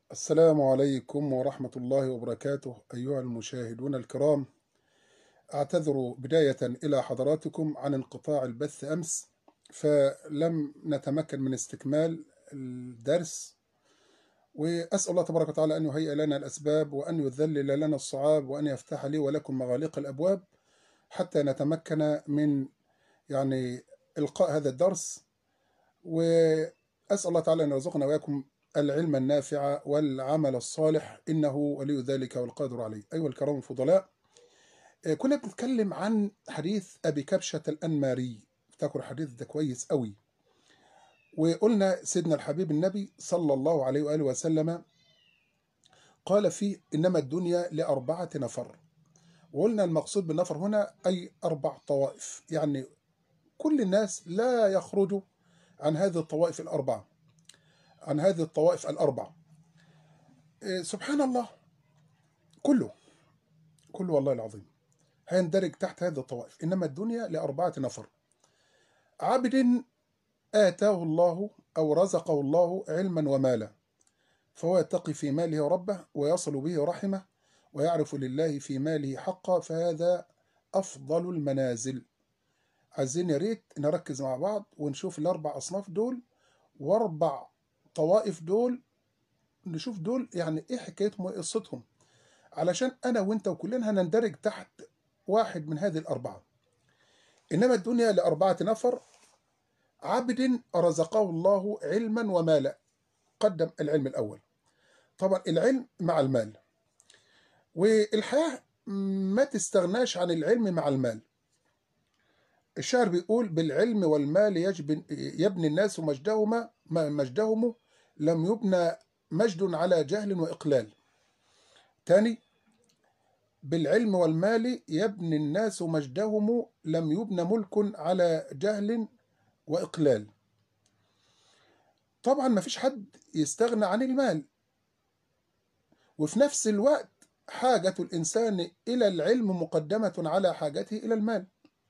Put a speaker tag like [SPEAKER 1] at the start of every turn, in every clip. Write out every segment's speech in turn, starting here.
[SPEAKER 1] السلام عليكم ورحمة الله وبركاته أيها المشاهدون الكرام أعتذر بداية إلى حضراتكم عن انقطاع البث أمس فلم نتمكن من استكمال الدرس وأسأل الله تبارك وتعالى أن يهيئ لنا الأسباب وأن يذلل لنا الصعاب وأن يفتح لي ولكم مغاليق الأبواب حتى نتمكن من يعني إلقاء هذا الدرس وأسأل الله تعالى أن يرزقنا وإياكم العلم النافع والعمل الصالح إنه ولي ذلك والقادر عليه أيها الكرام الفضلاء كنا بنتكلم عن حديث أبي كبشة الأنماري افتكروا الحديث ده كويس قوي وقلنا سيدنا الحبيب النبي صلى الله عليه وآله وسلم قال فيه إنما الدنيا لأربعة نفر وقلنا المقصود بالنفر هنا أي أربع طوائف يعني كل الناس لا يخرجوا عن هذه الطوائف الأربعة عن هذه الطوائف الأربعة سبحان الله كله كله والله العظيم هيندرج تحت هذه الطوائف إنما الدنيا لأربعة نفر عبد آتاه الله أو رزقه الله علما ومالا فهو يتقي في ماله ربه ويصل به رحمه ويعرف لله في ماله حقا فهذا أفضل المنازل عايزين يا ريت نركز مع بعض ونشوف الأربع أصناف دول وأربع طوائف دول نشوف دول يعني إيه حكايتهم وإيه قصتهم علشان أنا وأنت وكلنا هنندرج تحت واحد من هذه الأربعة إنما الدنيا لأربعة نفر عبد رزقه الله علما ومالا قدم العلم الأول طبعا العلم مع المال والحياة ما تستغناش عن العلم مع المال الشاعر بيقول بالعلم والمال يجب يبني الناس مجدهما مجدهم لم يبنى مجد على جهل وإقلال تاني بالعلم والمال يبني الناس مجدهم لم يبنى ملك على جهل وإقلال طبعا ما فيش حد يستغنى عن المال وفي نفس الوقت حاجة الإنسان إلى العلم مقدمة على حاجته إلى المال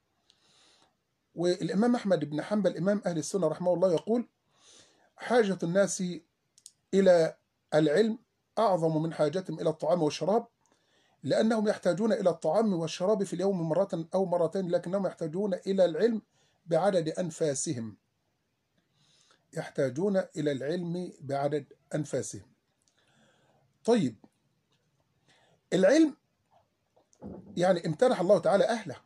[SPEAKER 1] والإمام أحمد بن حنبل إمام أهل السنة رحمه الله يقول حاجة الناس إلى العلم أعظم من حاجتهم إلى الطعام والشراب لأنهم يحتاجون إلى الطعام والشراب في اليوم مرة أو مرتين لكنهم يحتاجون إلى العلم بعدد أنفاسهم يحتاجون إلى العلم بعدد أنفاسهم طيب العلم يعني امتنح الله تعالى أهله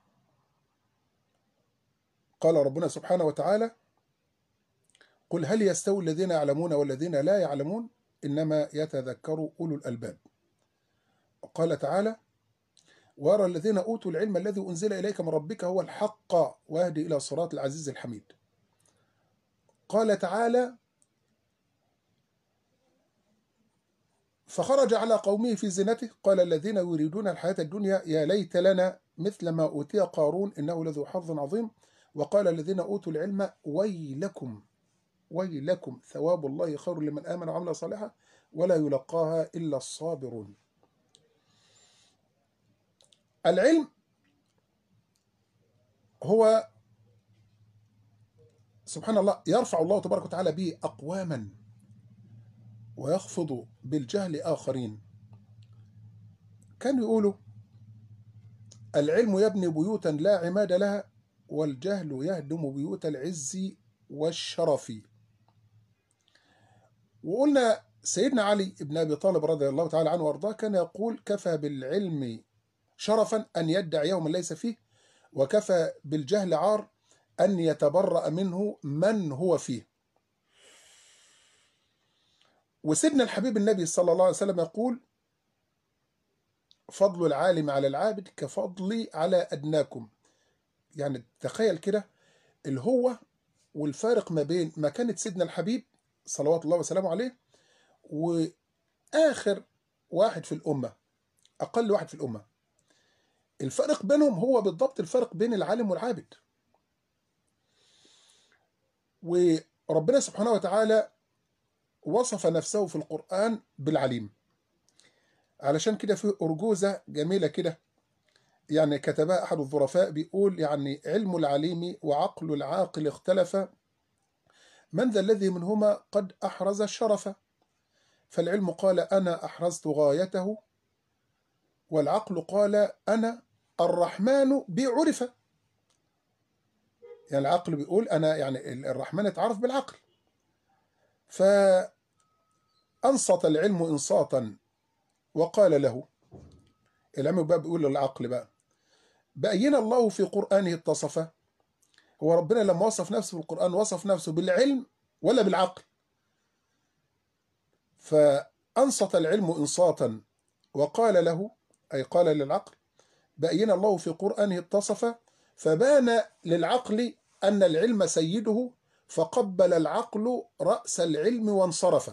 [SPEAKER 1] قال ربنا سبحانه وتعالى قل هل يستوي الذين يعلمون والذين لا يعلمون إنما يتذكر أولو الألباب قال تعالى ويرى الذين أوتوا العلم الذي أنزل إليك من ربك هو الحق واهدي إلى صراط العزيز الحميد قال تعالى فخرج على قومه في زينته قال الذين يريدون الحياة الدنيا يا ليت لنا مثل ما أوتي قارون إنه لذو حظ عظيم وقال الذين أوتوا العلم ويلكم ويلكم ثواب الله خير لمن آمن وعمل صالحا ولا يلقاها إلا الصابرون العلم هو سبحان الله يرفع الله تبارك وتعالى به أقواما ويخفض بالجهل آخرين كانوا يقولوا العلم يبني بيوتا لا عماد لها والجهل يهدم بيوت العز والشرف وقلنا سيدنا علي بن أبي طالب رضي الله تعالى عنه وارضاه كان يقول كفى بالعلم شرفا أن يدعي يوما ليس فيه وكفى بالجهل عار أن يتبرأ منه من هو فيه وسيدنا الحبيب النبي صلى الله عليه وسلم يقول فضل العالم على العابد كفضلي على أدناكم يعني تخيل كده اللي هو والفارق ما بين مكانة سيدنا الحبيب صلوات الله وسلامه عليه وآخر واحد في الأمة أقل واحد في الأمة الفرق بينهم هو بالضبط الفرق بين العالم والعابد وربنا سبحانه وتعالى وصف نفسه في القرآن بالعليم علشان كده في أرجوزة جميلة كده يعني كتبها أحد الظرفاء بيقول يعني علم العليم وعقل العاقل اختلف من ذا الذي منهما قد أحرز الشرف فالعلم قال أنا أحرزت غايته والعقل قال أنا الرحمن بي عرف يعني العقل بيقول أنا يعني الرحمن اتعرف بالعقل فأنصت العلم إنصاتا وقال له العلم بقى بيقول للعقل بقى بأين الله في قرآنه اتصف هو ربنا لما وصف نفسه في القرآن وصف نفسه بالعلم ولا بالعقل فأنصت العلم إنصاتا وقال له أي قال للعقل بأين الله في قرآنه اتصف فبان للعقل أن العلم سيده فقبل العقل رأس العلم وانصرف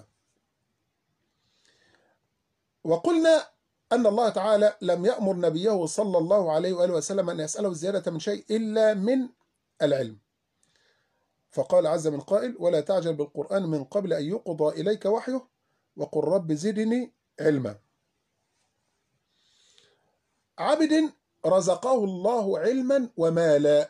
[SPEAKER 1] وقلنا أن الله تعالى لم يأمر نبيه صلى الله عليه وآله وسلم أن يسأله الزيادة من شيء إلا من العلم فقال عز من قائل ولا تعجل بالقرآن من قبل أن يقضى إليك وحيه وقل رب زدني علما عبد رزقه الله علما ومالا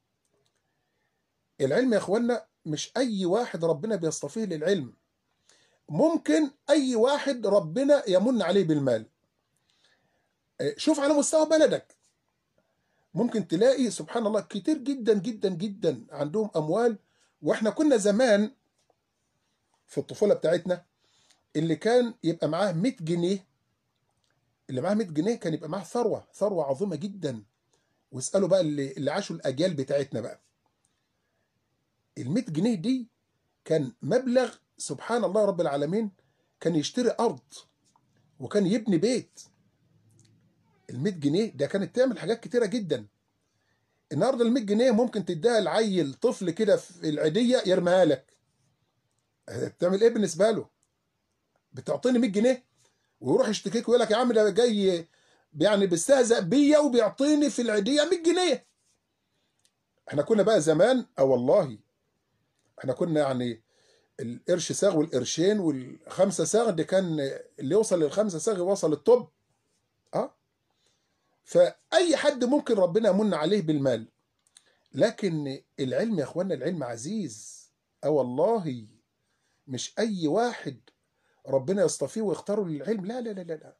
[SPEAKER 1] العلم يا اخوانا مش اي واحد ربنا بيصطفيه للعلم ممكن اي واحد ربنا يمن عليه بالمال شوف على مستوى بلدك ممكن تلاقي سبحان الله كتير جدا جدا جدا عندهم اموال واحنا كنا زمان في الطفوله بتاعتنا اللي كان يبقى معاه 100 جنيه اللي معاه 100 جنيه كان يبقى معاه ثروه ثروه عظيمه جدا واسالوا بقى اللي, اللي عاشوا الاجيال بتاعتنا بقى ال 100 جنيه دي كان مبلغ سبحان الله رب العالمين كان يشتري ارض وكان يبني بيت ال 100 جنيه ده كانت تعمل حاجات كتيره جدا النهارده ال 100 جنيه ممكن تديها لعيل طفل كده في العيديه يرميها لك بتعمل ايه بالنسبه له بتعطيني 100 جنيه ويروح يشتكيك ويقول لك يا عم ده جاي يعني بيستهزأ بيا وبيعطيني في العيديه 100 جنيه احنا كنا بقى زمان اه والله احنا كنا يعني القرش ساغ والقرشين والخمسه ساغ دي كان اللي يوصل للخمسه ساغ يوصل الطب اه فاي حد ممكن ربنا يمن عليه بالمال لكن العلم يا اخوانا العلم عزيز اه والله مش اي واحد ربنا يصطفيه ويختاره للعلم لا لا لا لا, لا.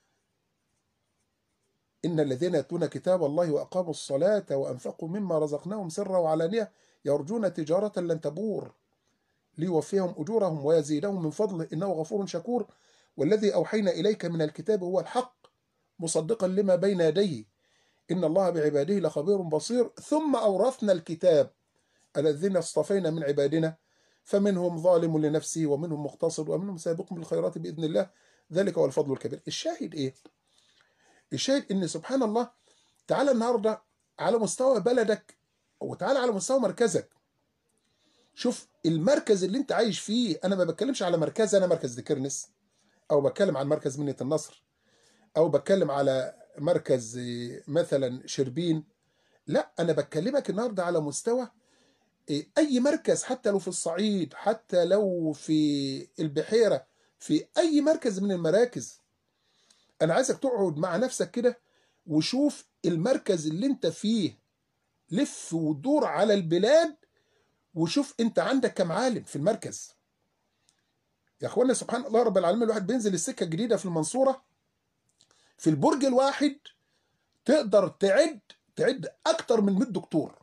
[SPEAKER 1] إن الذين يتلون كتاب الله وأقاموا الصلاة وأنفقوا مما رزقناهم سرا وعلانية يرجون تجارة لن تبور ليوفيهم أجورهم ويزيدهم من فضله إنه غفور شكور والذي أوحينا إليك من الكتاب هو الحق مصدقا لما بين يديه إن الله بعباده لخبير بصير ثم أورثنا الكتاب الذين اصطفينا من عبادنا فمنهم ظالم لنفسه ومنهم مقتصد ومنهم سابق بالخيرات بإذن الله ذلك هو الفضل الكبير الشاهد إيه؟ الشاهد إن سبحان الله تعالى النهاردة على مستوى بلدك وتعالى على مستوى مركزك شوف المركز اللي انت عايش فيه انا ما بتكلمش على مركز انا مركز ديكرنس او بتكلم عن مركز منية النصر او بتكلم على مركز مثلا شربين لا انا بكلمك النهارده على مستوى اي مركز حتى لو في الصعيد حتى لو في البحيره في اي مركز من المراكز انا عايزك تقعد مع نفسك كده وشوف المركز اللي انت فيه لف ودور على البلاد وشوف انت عندك كم عالم في المركز يا اخوانا سبحان الله رب العالمين الواحد بينزل السكه الجديده في المنصوره في البرج الواحد تقدر تعد تعد اكتر من 100 دكتور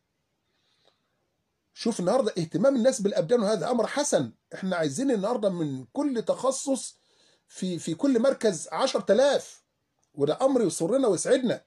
[SPEAKER 1] شوف النهارده اهتمام الناس بالابدان وهذا امر حسن احنا عايزين النهارده من كل تخصص في في كل مركز 10000 وده امر يسرنا ويسعدنا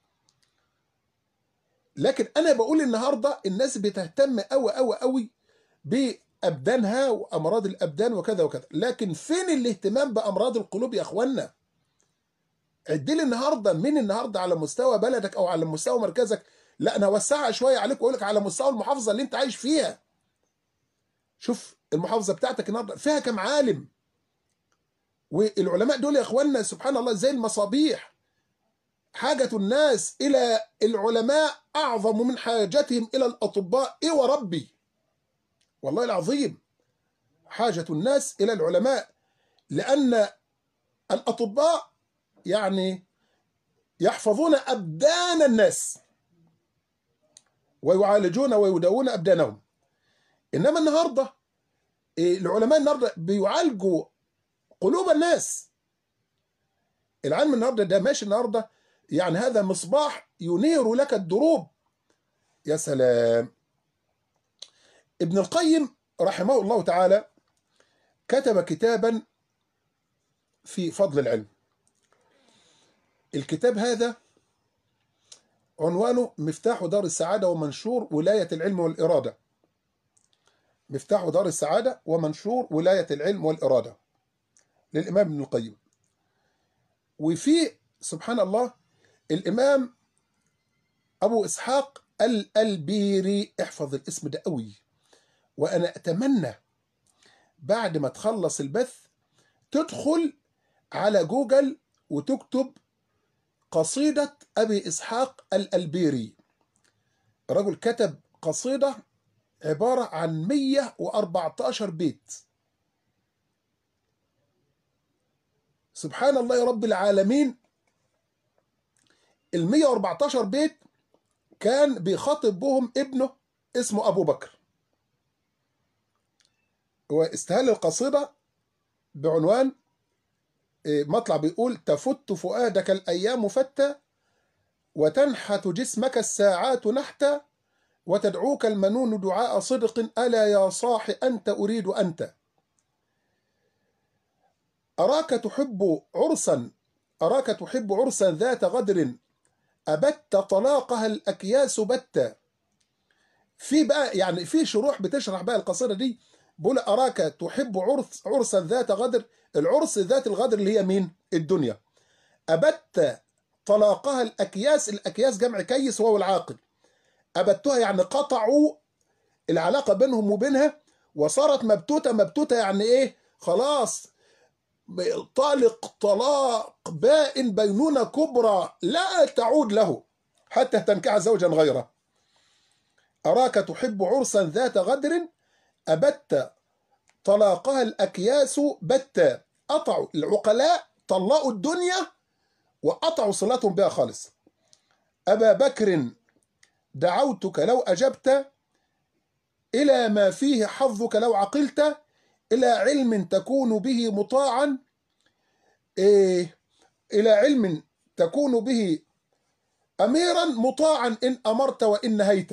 [SPEAKER 1] لكن انا بقول النهارده الناس بتهتم قوي قوي قوي بابدانها وامراض الابدان وكذا وكذا لكن فين الاهتمام بامراض القلوب يا اخوانا عد لي النهارده من النهارده على مستوى بلدك او على مستوى مركزك لا انا اوسعها شويه عليك واقول لك على مستوى المحافظه اللي انت عايش فيها شوف المحافظه بتاعتك النهارده فيها كم عالم والعلماء دول يا اخوانا سبحان الله زي المصابيح حاجة الناس إلى العلماء أعظم من حاجتهم إلى الأطباء إيه وربي والله العظيم حاجة الناس إلى العلماء لأن الأطباء يعني يحفظون أبدان الناس ويعالجون ويداوون أبدانهم إنما النهاردة العلماء النهاردة بيعالجوا قلوب الناس العلم النهارده ده ماشي النهارده يعني هذا مصباح ينير لك الدروب يا سلام ابن القيم رحمه الله تعالى كتب كتابا في فضل العلم الكتاب هذا عنوانه مفتاح دار السعادة ومنشور ولاية العلم والإرادة مفتاح دار السعادة ومنشور ولاية العلم والإرادة للإمام ابن القيم وفي سبحان الله الإمام أبو إسحاق الألبيري احفظ الاسم ده قوي وأنا أتمنى بعد ما تخلص البث تدخل على جوجل وتكتب قصيدة أبي إسحاق الألبيري رجل كتب قصيدة عبارة عن 114 بيت سبحان الله يا رب العالمين ال 114 بيت كان بيخاطب بهم ابنه اسمه أبو بكر واستهل القصيدة بعنوان مطلع بيقول تفت فؤادك الأيام فتى وتنحت جسمك الساعات نحتا وتدعوك المنون دعاء صدق ألا يا صاح أنت أريد أنت أراك تحب عرسا أراك تحب عرسا ذات غدر أبت طلاقها الأكياس بتا في بقى يعني في شروح بتشرح بقى القصيدة دي بقول أراك تحب عرس عرسا ذات غدر العرس ذات الغدر اللي هي مين الدنيا أبت طلاقها الأكياس الأكياس جمع كيس وهو العاقل أبتها يعني قطعوا العلاقة بينهم وبينها وصارت مبتوتة مبتوتة يعني إيه خلاص طالق طلاق بائن بينونة كبرى لا تعود له حتى تنكح زوجا غيره أراك تحب عرسا ذات غدر أبت طلاقها الأكياس بتا قطعوا العقلاء طلقوا الدنيا وقطعوا صلاتهم بها خالص أبا بكر دعوتك لو أجبت إلى ما فيه حظك لو عقلت إلى علم تكون به مطاعا إيه إلى علم تكون به أميرا مطاعا إن أمرت وإن نهيت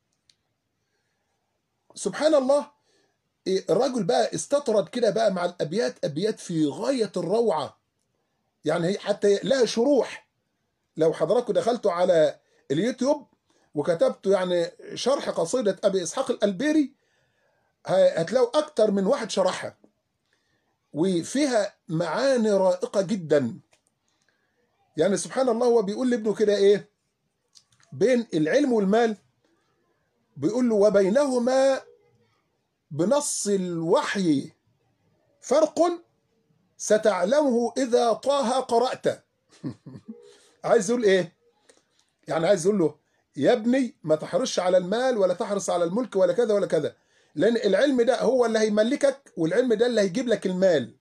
[SPEAKER 1] سبحان الله إيه الرجل بقى استطرد كده بقى مع الأبيات أبيات في غاية الروعة يعني هي حتى لها شروح لو حضراتكم دخلتوا على اليوتيوب وكتبتوا يعني شرح قصيدة أبي إسحاق الألبيري هتلاقوا أكتر من واحد شرحها وفيها معاني رائقة جدا يعني سبحان الله هو بيقول لابنه كده إيه بين العلم والمال بيقول له وبينهما بنص الوحي فرق ستعلمه إذا طه قرأت عايز يقول إيه يعني عايز يقول له يا ابني ما تحرصش على المال ولا تحرص على الملك ولا كذا ولا كذا لأن العلم ده هو اللي هيملكك والعلم ده اللي هيجيب لك المال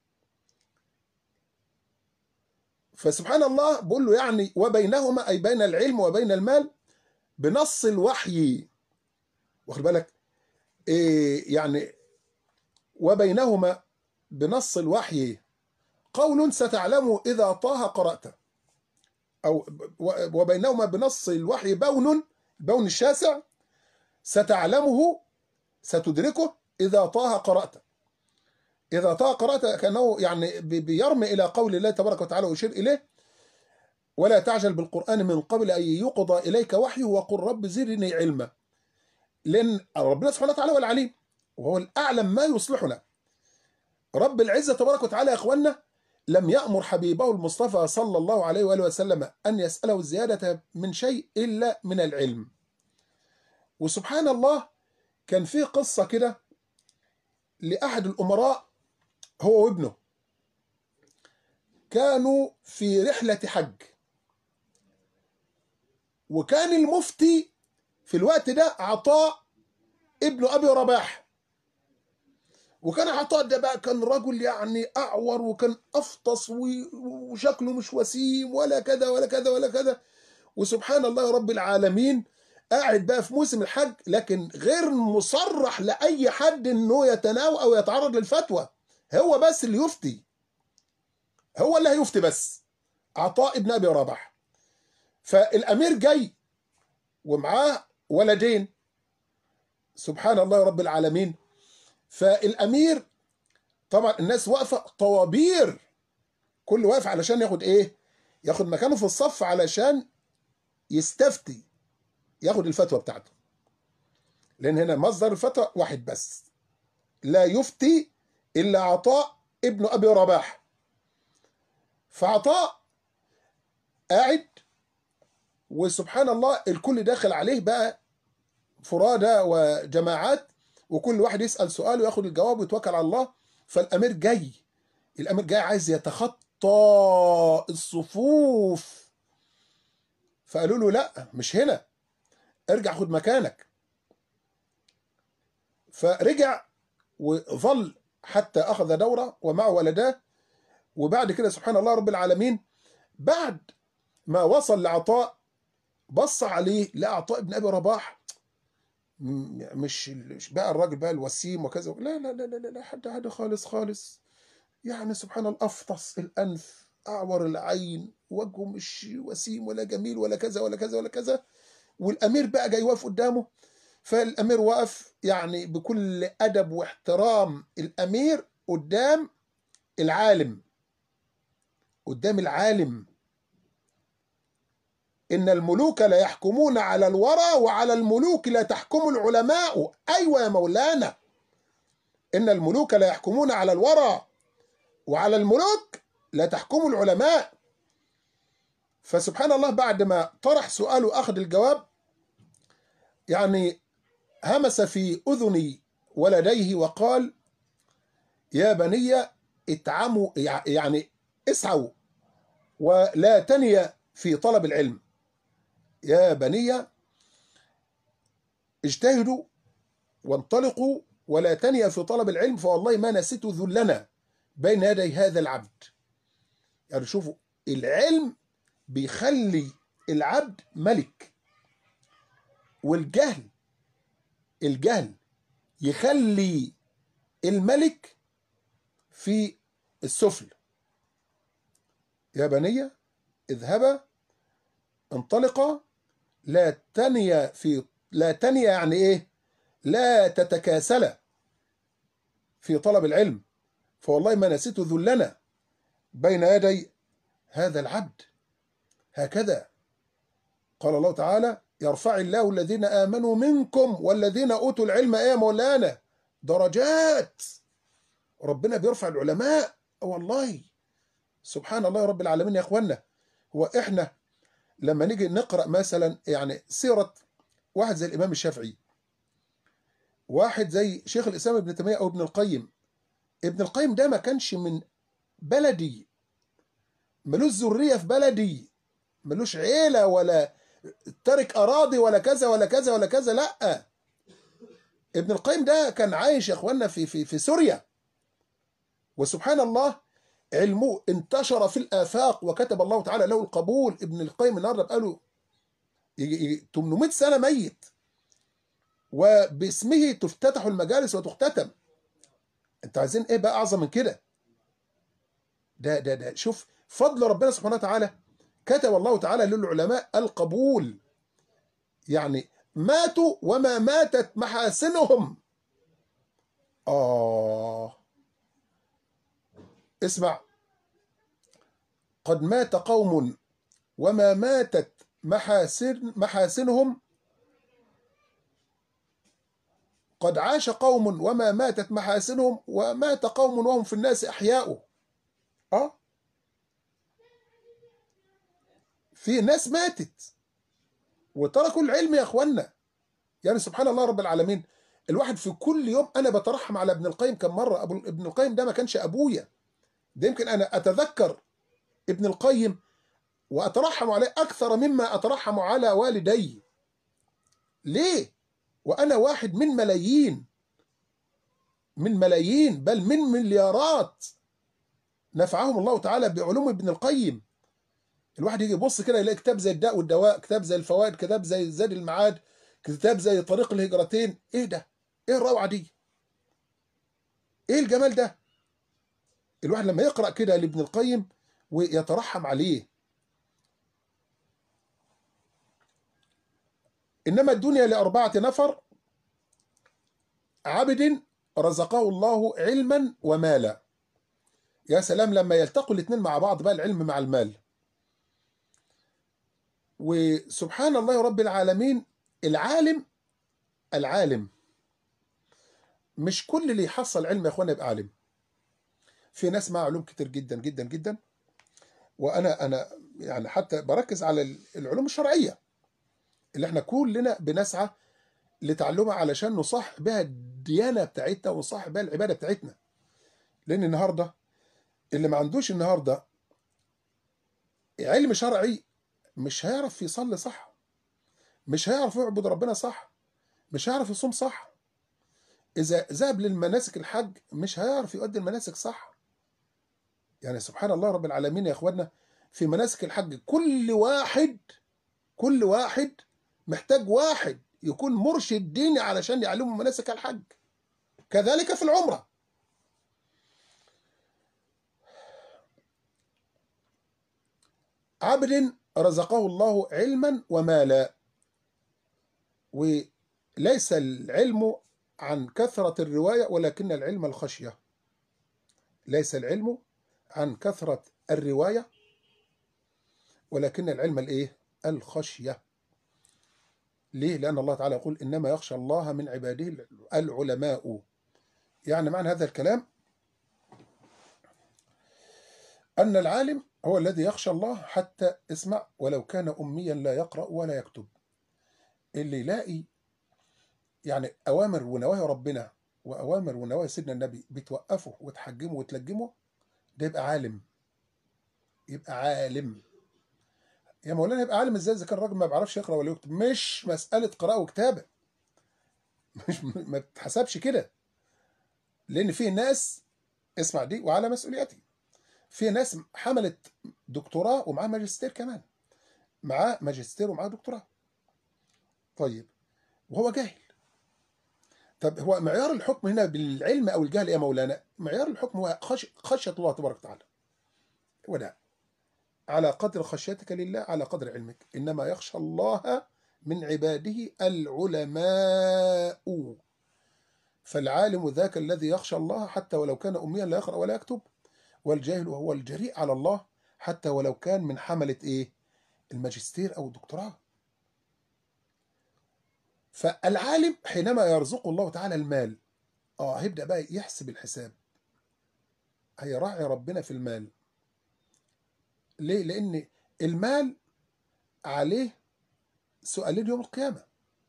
[SPEAKER 1] فسبحان الله بقول له يعني وبينهما أي بين العلم وبين المال بنص الوحي واخد بالك إيه يعني وبينهما بنص الوحي قول ستعلمه إذا طه قرأت أو وبينهما بنص الوحي بون بون الشاسع ستعلمه ستدركه إذا طه قرأت إذا طه قرأت كأنه يعني بيرمي إلى قول الله تبارك وتعالى ويشير إليه ولا تعجل بالقرآن من قبل أن يقضى إليك وحيه وقل رب زدني علما لأن ربنا سبحانه وتعالى هو العليم وهو الأعلم ما يصلحنا رب العزة تبارك وتعالى يا أخوانا لم يأمر حبيبه المصطفى صلى الله عليه وآله وسلم أن يسأله الزيادة من شيء إلا من العلم وسبحان الله كان في قصة كده لأحد الأمراء هو وابنه كانوا في رحلة حج وكان المفتي في الوقت ده عطاء ابن أبي رباح وكان عطاء ده بقى كان رجل يعني أعور وكان أفطس وشكله مش وسيم ولا كذا ولا كذا ولا كذا وسبحان الله رب العالمين قاعد بقى في موسم الحج لكن غير مصرح لأي حد إنه يتناول أو يتعرض للفتوى هو بس اللي يفتي هو اللي هيفتي بس عطاء ابن ابي رباح فالامير جاي ومعاه ولدين سبحان الله رب العالمين فالامير طبعا الناس واقفه طوابير كل واقف علشان ياخد ايه ياخد مكانه في الصف علشان يستفتي ياخد الفتوى بتاعته لان هنا مصدر الفتوى واحد بس لا يفتي الا عطاء ابن ابي رباح فعطاء قاعد وسبحان الله الكل داخل عليه بقى فرادى وجماعات وكل واحد يسأل سؤال وياخد الجواب ويتوكل على الله فالأمير جاي الأمير جاي عايز يتخطى الصفوف فقالوا له لا مش هنا ارجع خد مكانك فرجع وظل حتى أخذ دورة ومعه ولداه وبعد كده سبحان الله رب العالمين بعد ما وصل لعطاء بص عليه لقى عطاء ابن ابي رباح مش بقى الراجل بقى الوسيم وكذا لا لا لا لا لا حد حد خالص خالص يعني سبحان الله افطس الانف اعور العين وجهه مش وسيم ولا جميل ولا كذا ولا كذا ولا كذا والامير بقى جاي واقف قدامه فالامير وقف يعني بكل ادب واحترام الامير قدام العالم قدام العالم إن الملوك لا يحكمون على الورى وعلى الملوك لا تحكم العلماء أيوة يا مولانا إن الملوك لا يحكمون على الورى وعلى الملوك لا تحكم العلماء فسبحان الله بعد ما طرح سؤال وأخذ الجواب يعني همس في أذن ولديه وقال يا بني اتعموا يعني اسعوا ولا تني في طلب العلم يا بني اجتهدوا وانطلقوا ولا تني في طلب العلم فوالله ما نسيت ذلنا بين يدي هذا العبد يعني شوفوا العلم بيخلي العبد ملك والجهل الجهل يخلي الملك في السفل يا بني اذهبا انطلقا لا تنيا في لا تنيا يعني ايه لا تتكاسلا في طلب العلم فوالله ما نسيت ذلنا بين يدي هذا العبد هكذا قال الله تعالى يرفع الله الذين آمنوا منكم والذين أوتوا العلم إيه يا مولانا درجات ربنا بيرفع العلماء والله سبحان الله رب العالمين يا اخوانا هو احنا لما نيجي نقرا مثلا يعني سيره واحد زي الامام الشافعي واحد زي شيخ الاسلام ابن تيميه او ابن القيم ابن القيم ده ما كانش من بلدي ملوش ذريه في بلدي ملوش عيله ولا ترك اراضي ولا كذا ولا كذا ولا كذا لا ابن القيم ده كان عايش يا اخوانا في في في سوريا وسبحان الله علمه انتشر في الآفاق وكتب الله تعالى له القبول ابن القيم النهارده بقاله 800 سنة ميت وباسمه تفتتح المجالس وتختتم انت عايزين ايه بقى اعظم من كده ده ده ده شوف فضل ربنا سبحانه وتعالى كتب الله تعالى للعلماء القبول يعني ماتوا وما ماتت محاسنهم آه اسمع قد مات قوم وما ماتت محاسن محاسنهم قد عاش قوم وما ماتت محاسنهم ومات قوم وهم في الناس أحياء أه في ناس ماتت وتركوا العلم يا اخوانا يعني سبحان الله رب العالمين الواحد في كل يوم انا بترحم على ابن القيم كم مره ابو ابن القيم ده ما كانش ابويا ده يمكن انا اتذكر ابن القيم واترحم عليه اكثر مما اترحم على والدي ليه وانا واحد من ملايين من ملايين بل من مليارات نفعهم الله تعالى بعلوم ابن القيم الواحد يجي يبص كده يلاقي كتاب زي الداء والدواء كتاب زي الفوائد كتاب زي زاد المعاد كتاب زي طريق الهجرتين ايه ده ايه الروعه دي ايه الجمال ده الواحد لما يقرا كده لابن القيم ويترحم عليه إنما الدنيا لأربعة نفر عبد رزقه الله علما ومالا يا سلام لما يلتقوا الاثنين مع بعض بقى العلم مع المال وسبحان الله رب العالمين العالم العالم مش كل اللي يحصل علم يا اخوانا يبقى عالم في ناس مع علوم كتير جدا جدا جدا وانا انا يعني حتى بركز على العلوم الشرعيه اللي احنا كلنا بنسعى لتعلمها علشان نصح بها الديانه بتاعتنا ونصح بها العباده بتاعتنا لان النهارده اللي ما عندوش النهارده علم شرعي مش هيعرف يصلي صح مش هيعرف يعبد ربنا صح مش هيعرف يصوم صح اذا ذهب للمناسك الحج مش هيعرف يؤدي المناسك صح يعني سبحان الله رب العالمين يا اخوانا في مناسك الحج كل واحد كل واحد محتاج واحد يكون مرشد ديني علشان يعلمه مناسك الحج كذلك في العمره عبد رزقه الله علما ومالا وليس العلم عن كثرة الرواية ولكن العلم الخشية ليس العلم عن كثرة الرواية ولكن العلم الايه الخشية ليه لأن الله تعالى يقول إنما يخشى الله من عباده العلماء يعني معنى هذا الكلام أن العالم هو الذي يخشى الله حتى اسمع ولو كان أميا لا يقرأ ولا يكتب اللي يلاقي يعني أوامر ونواهي ربنا وأوامر ونواهي سيدنا النبي بتوقفه وتحجمه وتلجمه ده يبقى عالم يبقى عالم يا مولانا يبقى عالم ازاي اذا كان الراجل ما بيعرفش يقرا ولا يكتب مش مساله قراءه وكتابه مش ما بتحسبش كده لان في ناس اسمع دي وعلى مسؤوليتي في ناس حملت دكتوراه ومعاه ماجستير كمان معاه ماجستير ومعاه دكتوراه طيب وهو جاهل طب هو معيار الحكم هنا بالعلم او الجهل يا مولانا معيار الحكم هو خش... خشيه الله تبارك وتعالى هو ده على قدر خشيتك لله على قدر علمك انما يخشى الله من عباده العلماء فالعالم ذاك الذي يخشى الله حتى ولو كان اميا لا يقرا ولا يكتب والجاهل هو الجريء على الله حتى ولو كان من حمله ايه الماجستير او الدكتوراه فالعالم حينما يرزقه الله تعالى المال اه هيبدا بقى يحسب الحساب هيراعي ربنا في المال ليه لان المال عليه سؤالين يوم القيامه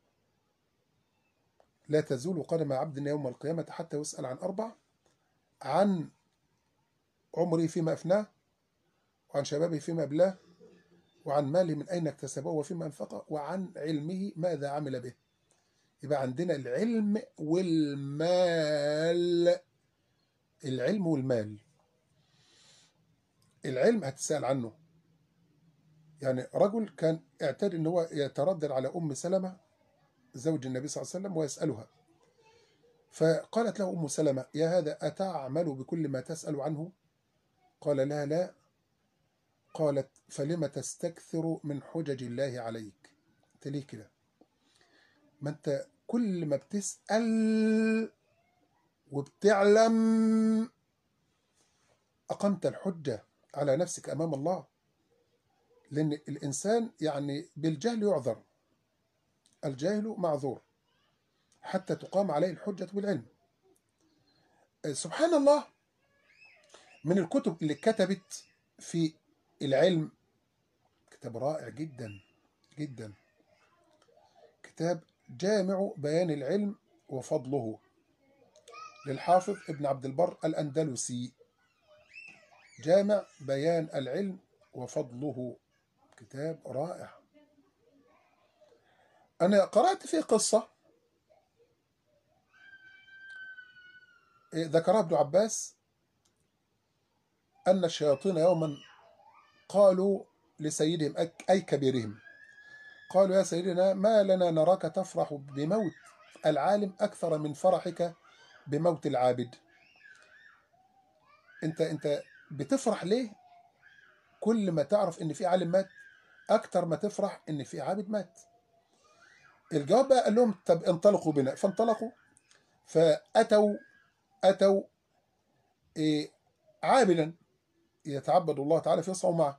[SPEAKER 1] لا تزول قدم عبد يوم القيامه حتى يسال عن اربع عن عمره فيما افناه وعن شبابه فيما ابلاه وعن ماله من اين اكتسبه وفيما انفقه وعن علمه ماذا عمل به يبقى عندنا العلم والمال العلم والمال العلم هتسأل عنه يعني رجل كان اعتاد ان هو يتردد على ام سلمة زوج النبي صلى الله عليه وسلم ويسألها فقالت له ام سلمة يا هذا أتعمل بكل ما تسأل عنه قال لا لا قالت فلم تستكثر من حجج الله عليك انت ليه كده ما انت كل ما بتسأل وبتعلم أقمت الحجة على نفسك أمام الله لأن الإنسان يعني بالجهل يعذر الجاهل معذور حتى تقام عليه الحجة بالعلم سبحان الله من الكتب اللي كتبت في العلم كتاب رائع جدا جدا كتاب جامع بيان العلم وفضله للحافظ ابن عبد البر الأندلسي جامع بيان العلم وفضله كتاب رائع أنا قرأت فيه قصة ذكرها ابن عباس أن الشياطين يوما قالوا لسيدهم أي كبيرهم قالوا يا سيدنا ما لنا نراك تفرح بموت العالم أكثر من فرحك بموت العابد أنت أنت بتفرح ليه كل ما تعرف ان في عالم مات اكتر ما تفرح ان في عابد مات الجواب بقى قال لهم طب انطلقوا بنا فانطلقوا فاتوا اتوا إيه عابدا يتعبد الله تعالى في صومعه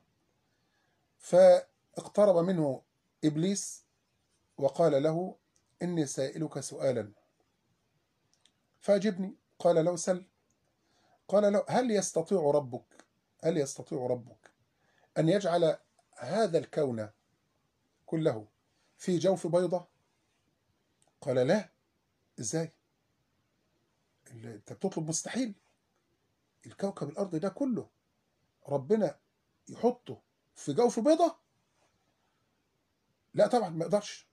[SPEAKER 1] فاقترب منه ابليس وقال له اني سائلك سؤالا فاجبني قال له سل قال له هل يستطيع ربك هل يستطيع ربك أن يجعل هذا الكون كله في جوف بيضة قال لا ازاي انت بتطلب مستحيل الكوكب الارض ده كله ربنا يحطه في جوف بيضة لا طبعا ما يقدرش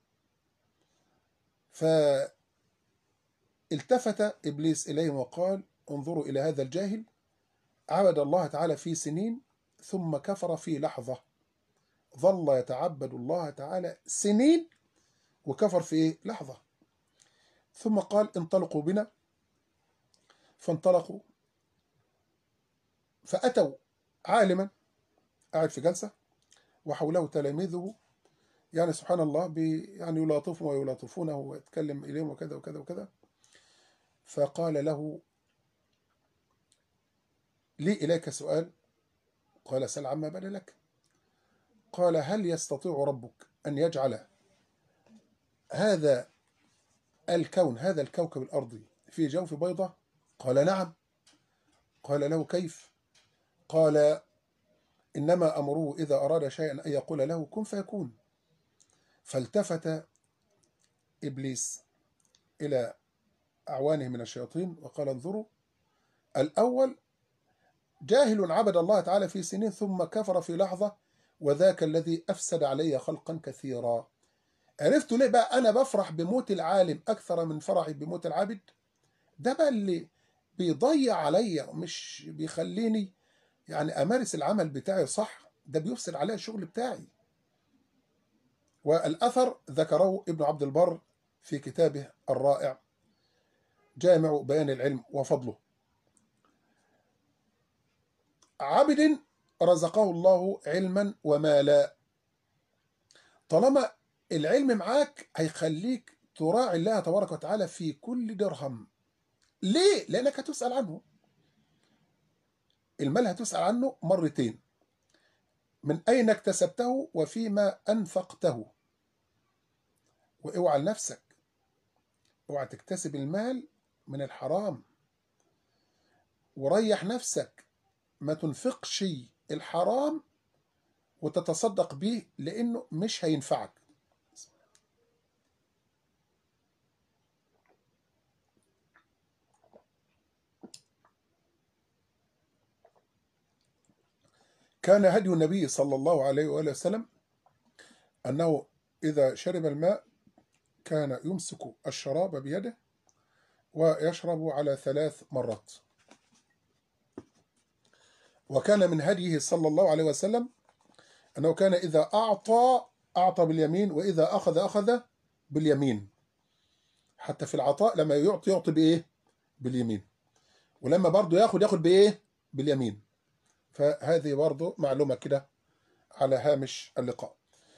[SPEAKER 1] فالتفت ابليس اليهم وقال انظروا الى هذا الجاهل عبد الله تعالى في سنين ثم كفر في لحظة ظل يتعبد الله تعالى سنين وكفر في إيه؟ لحظة ثم قال انطلقوا بنا فانطلقوا فأتوا عالما قاعد في جلسة وحوله تلاميذه يعني سبحان الله بي يعني يلاطفهم ويلاطفونه ويتكلم إليهم وكذا وكذا وكذا فقال له لي إليك سؤال قال سل عما بدا لك قال هل يستطيع ربك أن يجعل هذا الكون هذا الكوكب الأرضي في جوف بيضة قال نعم قال له كيف قال إنما أمره إذا أراد شيئا أن يقول له كن فيكون فالتفت إبليس إلى أعوانه من الشياطين وقال انظروا الأول جاهل عبد الله تعالى في سنين ثم كفر في لحظة وذاك الذي أفسد علي خلقا كثيرا عرفتوا ليه بقى أنا بفرح بموت العالم أكثر من فرحي بموت العابد ده بقى اللي بيضيع عليا مش بيخليني يعني أمارس العمل بتاعي صح ده بيفسد عليا الشغل بتاعي والأثر ذكره ابن عبد البر في كتابه الرائع جامع بيان العلم وفضله عبد رزقه الله علما ومالا طالما العلم معاك هيخليك تراعي الله تبارك وتعالى في كل درهم ليه؟ لأنك هتسأل عنه المال هتسأل عنه مرتين من أين اكتسبته وفيما أنفقته واوعى لنفسك اوعى تكتسب المال من الحرام وريح نفسك ما تنفقش الحرام وتتصدق به لانه مش هينفعك كان هدي النبي صلى الله عليه وآله وسلم أنه إذا شرب الماء كان يمسك الشراب بيده ويشرب على ثلاث مرات وكان من هديه صلى الله عليه وسلم أنه كان إذا أعطى أعطى باليمين وإذا أخذ أخذ باليمين حتى في العطاء لما يعطي يعطي بإيه باليمين ولما برضه ياخد ياخد بإيه باليمين فهذه برضه معلومة كده على هامش اللقاء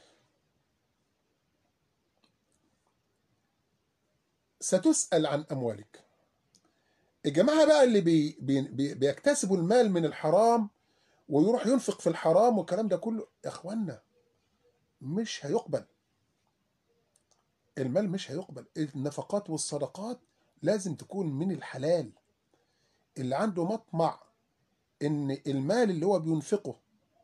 [SPEAKER 1] ستسأل عن أموالك الجماعة بقى اللي بي بي بيكتسبوا المال من الحرام ويروح ينفق في الحرام والكلام ده كله يا اخوانا مش هيقبل المال مش هيقبل النفقات والصدقات لازم تكون من الحلال اللي عنده مطمع ان المال اللي هو بينفقه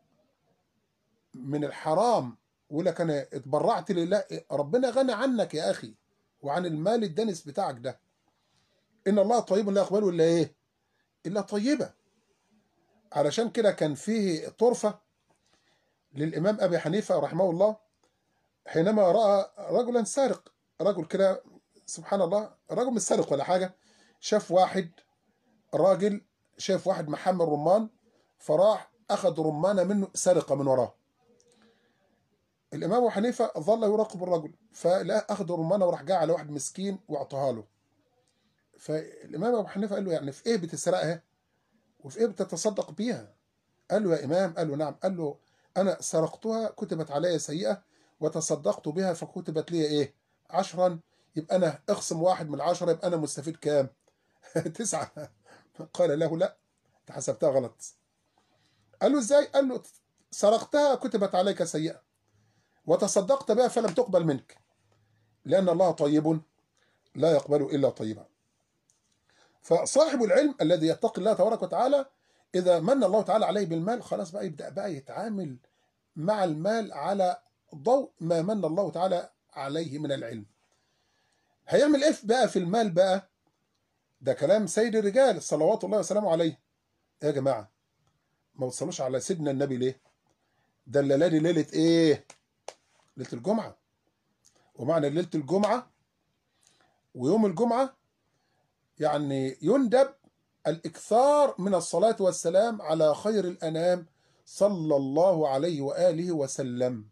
[SPEAKER 1] من الحرام يقول لك انا اتبرعت لله ربنا غنى عنك يا اخي وعن المال الدنس بتاعك ده ان الله طيب لا يقبله الا ايه الا طيبه علشان كده كان فيه طرفه للامام ابي حنيفه رحمه الله حينما راى رجلا سارق رجل كده سبحان الله رجل مش سارق ولا حاجه شاف واحد راجل شاف واحد محمل رمان فراح اخذ رمانه منه سرقه من وراه الامام ابو حنيفه ظل يراقب الرجل فلا اخذ رمانه وراح جاء على واحد مسكين واعطاها له فالامام ابو حنيفه قال له يعني في ايه بتسرقها وفي ايه بتتصدق بيها قال له يا إمام قال له نعم قال له أنا سرقتها كتبت علي سيئة وتصدقت بها فكتبت لي إيه عشرا يبقى أنا اخصم واحد من العشرة يبقى أنا مستفيد كام تسعة قال له لا أنت حسبتها غلط قال له إزاي قال له سرقتها كتبت عليك سيئة وتصدقت بها فلم تقبل منك لأن الله طيب لا يقبل إلا طيبا فصاحب العلم الذي يتقي الله تبارك وتعالى إذا من الله تعالى عليه بالمال خلاص بقى يبدأ بقى يتعامل مع المال على ضوء ما من الله تعالى عليه من العلم هيعمل ايه بقى في المال بقى ده كلام سيد الرجال صلوات الله وسلامه عليه يا جماعة ما وصلوش على سيدنا النبي ليه ده الليلة دي ليلة ايه ليلة الجمعة ومعنى ليلة الجمعة ويوم الجمعة يعني يندب الإكثار من الصلاة والسلام على خير الأنام صلى الله عليه وآله وسلم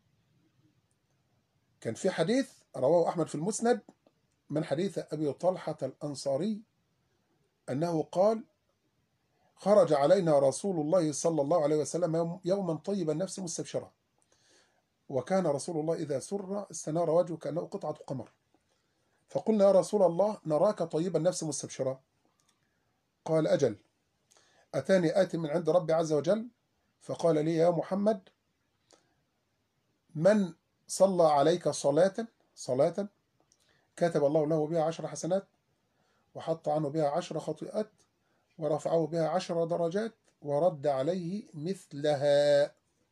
[SPEAKER 1] كان في حديث رواه أحمد في المسند من حديث أبي طلحة الأنصاري أنه قال خرج علينا رسول الله صلى الله عليه وسلم يوما طيب النفس مستبشرا وكان رسول الله إذا سر استنار وجهه كأنه قطعة قمر فقلنا يا رسول الله نراك طيب النفس مستبشرا قال أجل أتاني آت من عند ربي عز وجل فقال لي يا محمد من صلى عليك صلاة صلاة كتب الله له بها عشر حسنات وحط عنه بها عشر خطيئات ورفعه بها عشر درجات ورد عليه مثلها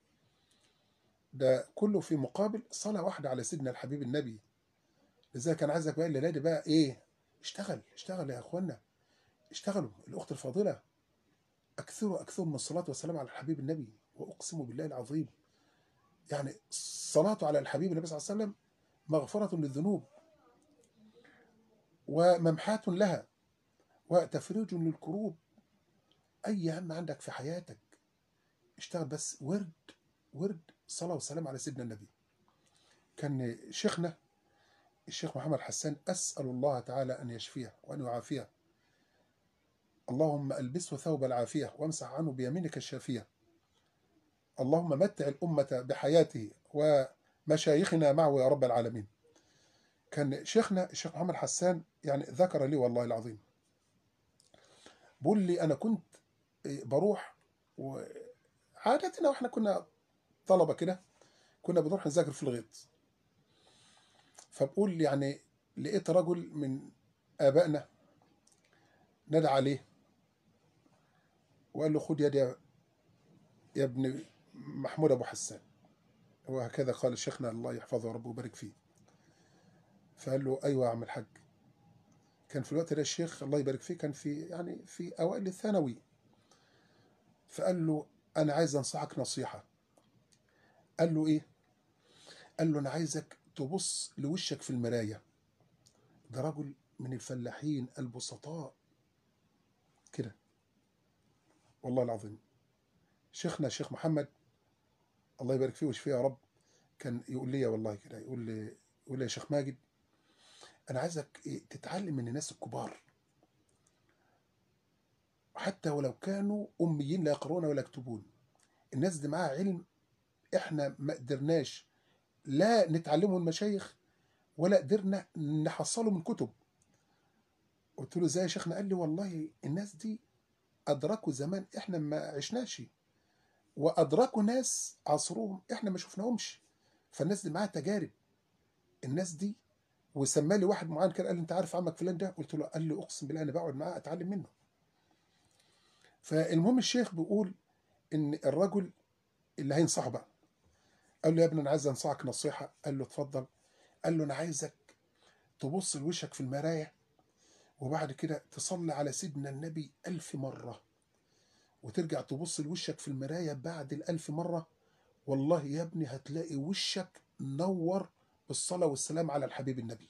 [SPEAKER 1] ده كله في مقابل صلاة واحدة على سيدنا الحبيب النبي لذلك كان عايزك بقى الليلة دي بقى ايه اشتغل اشتغل يا اخوانا اشتغلوا الاخت الفاضلة اكثروا اكثروا من الصلاة والسلام على الحبيب النبي واقسم بالله العظيم يعني الصلاة على الحبيب النبي صلى الله عليه وسلم مغفرة للذنوب وممحاة لها وتفريج للكروب أي هم عندك في حياتك اشتغل بس ورد ورد صلاة والسلام على سيدنا النبي كان شيخنا الشيخ محمد حسان أسأل الله تعالى أن يشفيه وأن يعافيه اللهم ألبسه ثوب العافية وامسح عنه بيمينك الشافية اللهم متع الأمة بحياته ومشايخنا معه يا رب العالمين كان شيخنا الشيخ محمد حسان يعني ذكر لي والله العظيم بقول لي أنا كنت بروح وعادتنا واحنا كنا طلبة كده كنا بنروح نذاكر في الغيط فبقول يعني لقيت رجل من آبائنا نادى عليه وقال له خد يد يا, يا ابن محمود أبو حسان وهكذا قال شيخنا الله يحفظه وربه ويبارك فيه فقال له أيوة يا عم الحاج كان في الوقت ده الشيخ الله يبارك فيه كان في يعني في أوائل الثانوي فقال له أنا عايز أنصحك نصيحة قال له إيه؟ قال له أنا عايزك تبص لوشك في المراية ده رجل من الفلاحين البسطاء كده والله العظيم شيخنا الشيخ محمد الله يبارك فيه ويشفيه يا رب كان يقول لي والله كده يقول لي يقول لي يا شيخ ماجد انا عايزك تتعلم من الناس الكبار حتى ولو كانوا اميين لا يقرؤون ولا يكتبون الناس دي معاها علم احنا ما قدرناش لا نتعلمه من المشايخ ولا قدرنا نحصله من كتب قلت له ازاي يا شيخنا قال لي والله الناس دي ادركوا زمان احنا ما عشناش وادركوا ناس عصرهم احنا ما شفناهمش فالناس دي معاها تجارب الناس دي وسمى لي واحد معين كده قال لي انت عارف عمك فلان ده قلت له قال لي اقسم بالله انا بقعد معاه اتعلم منه فالمهم الشيخ بيقول ان الرجل اللي هينصحه بقى قال له يا ابني انا عايز انصحك نصيحه قال له اتفضل قال له انا عايزك تبص لوشك في المرايه وبعد كده تصلي على سيدنا النبي ألف مرة وترجع تبص لوشك في المراية بعد الألف مرة والله يا ابني هتلاقي وشك نور بالصلاة والسلام على الحبيب النبي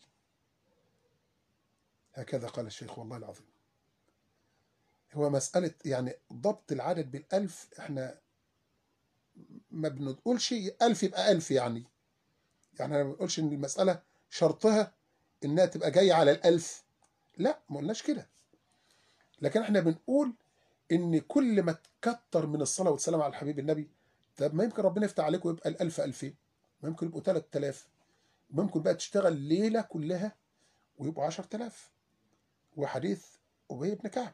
[SPEAKER 1] هكذا قال الشيخ والله العظيم هو مسألة يعني ضبط العدد بالألف احنا ما بنقولش ألف يبقى ألف يعني يعني أنا ما بنقولش إن المسألة شرطها إنها تبقى جاية على الألف لا ما قلناش كده لكن احنا بنقول ان كل ما كتر من الصلاة والسلام على الحبيب النبي طب ما يمكن ربنا يفتح عليك ويبقى الألف ألفين ما يمكن يبقوا 3000 ممكن بقى تشتغل ليلة كلها ويبقوا 10000 وحديث أبي بن كعب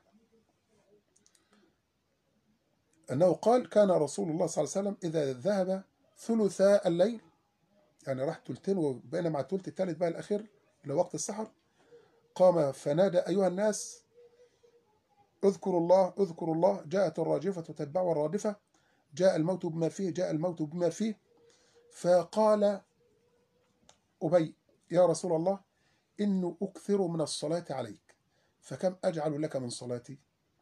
[SPEAKER 1] أنه قال كان رسول الله صلى الله عليه وسلم إذا ذهب ثلثاء الليل يعني راح تلتين وبقينا مع التلت الثالث بقى الأخير إلى وقت السحر قام فنادى أيها الناس اذكروا الله اذكروا الله جاءت الراجفة تتبع الرادفة جاء الموت بما فيه جاء الموت بما فيه فقال أبي يا رسول الله إن أكثر من الصلاة عليك فكم أجعل لك من صلاتي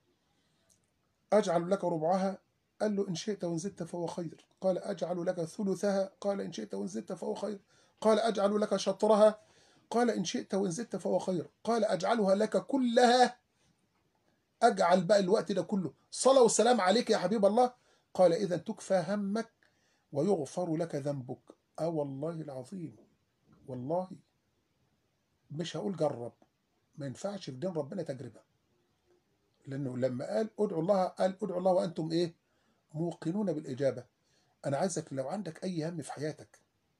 [SPEAKER 1] أجعل لك ربعها قال له إن شئت وإن زدت فهو خير قال أجعل لك ثلثها قال إن شئت وإن زدت فهو خير قال أجعل لك شطرها قال إن شئت وإن زدت فهو خير قال أجعلها لك كلها أجعل بقى الوقت ده كله صلاة والسلام عليك يا حبيب الله قال إذا تكفى همك ويغفر لك ذنبك آه والله العظيم والله مش هقول جرب ما ينفعش في دين ربنا تجربة لأنه لما قال ادعوا الله قال ادعوا الله وأنتم إيه موقنون بالإجابة أنا عايزك لو عندك أي هم في حياتك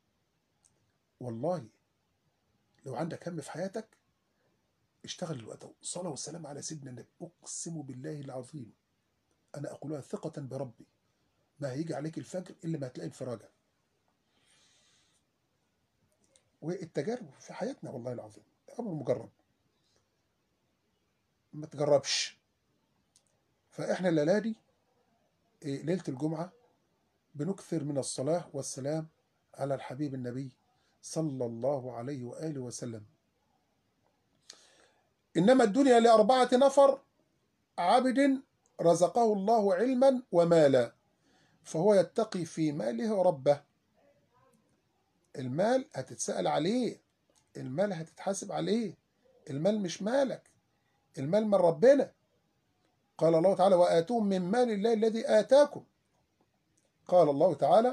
[SPEAKER 1] والله لو عندك هم في حياتك اشتغل الوقت الصلاة والسلام على سيدنا النبي أقسم بالله العظيم أنا أقولها ثقة بربي ما هيجي عليك الفجر إلا ما هتلاقي انفراجة والتجارب في حياتنا والله العظيم أمر مجرب ما تجربش فإحنا الليلة دي إيه، ليلة الجمعة بنكثر من الصلاة والسلام على الحبيب النبي صلى الله عليه وآله وسلم إنما الدنيا لأربعة نفر عبد رزقه الله علما ومالا فهو يتقي في ماله ربه المال هتتسأل عليه المال هتتحاسب عليه المال مش مالك المال من ربنا قال الله تعالى وآتوهم من مال الله الذي آتاكم قال الله تعالى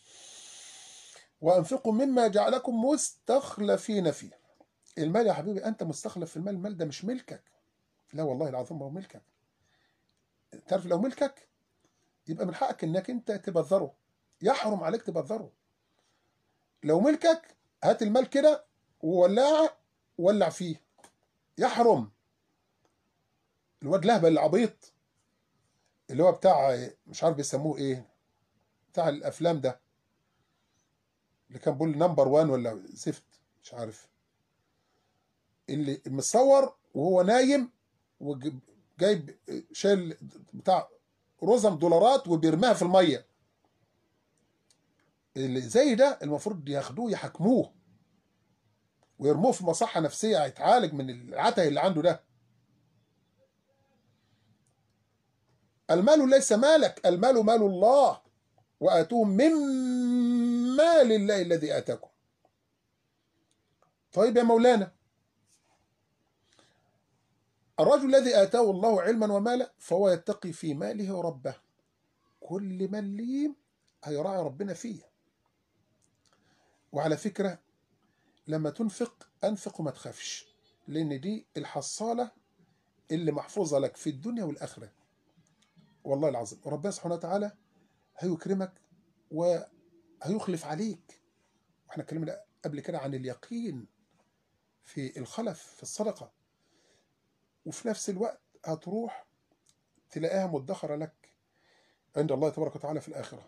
[SPEAKER 1] وأنفقوا مما جعلكم مستخلفين فيه المال يا حبيبي أنت مستخلف في المال المال ده مش ملكك لا والله العظيم هو ملكك تعرف لو ملكك يبقى من حقك انك انت تبذره يحرم عليك تبذره لو ملكك هات المال كده وولعه ولع فيه يحرم الواد لهبل العبيط اللي هو بتاع مش عارف بيسموه ايه بتاع الافلام ده اللي كان بيقول نمبر وان ولا زفت مش عارف اللي متصور وهو نايم وجايب شايل بتاع رزم دولارات وبيرميها في الميه اللي زي ده المفروض ياخدوه يحاكموه ويرموه في مصحة نفسية هيتعالج من العته اللي عنده ده المال ليس مالك المال مال الله وآتوهم من مال الله الذي آتاكم طيب يا مولانا الرجل الذي آتاه الله علما ومالا فهو يتقي في ماله ربه كل مليم هيراعي ربنا فيه وعلى فكرة لما تنفق أنفق وما تخافش لأن دي الحصالة اللي محفوظة لك في الدنيا والآخرة والله العظيم ربنا سبحانه وتعالى هيكرمك وهيخلف عليك واحنا اتكلمنا قبل كده عن اليقين في الخلف في الصدقة وفي نفس الوقت هتروح تلاقيها مدخرة لك عند الله تبارك وتعالى في الآخرة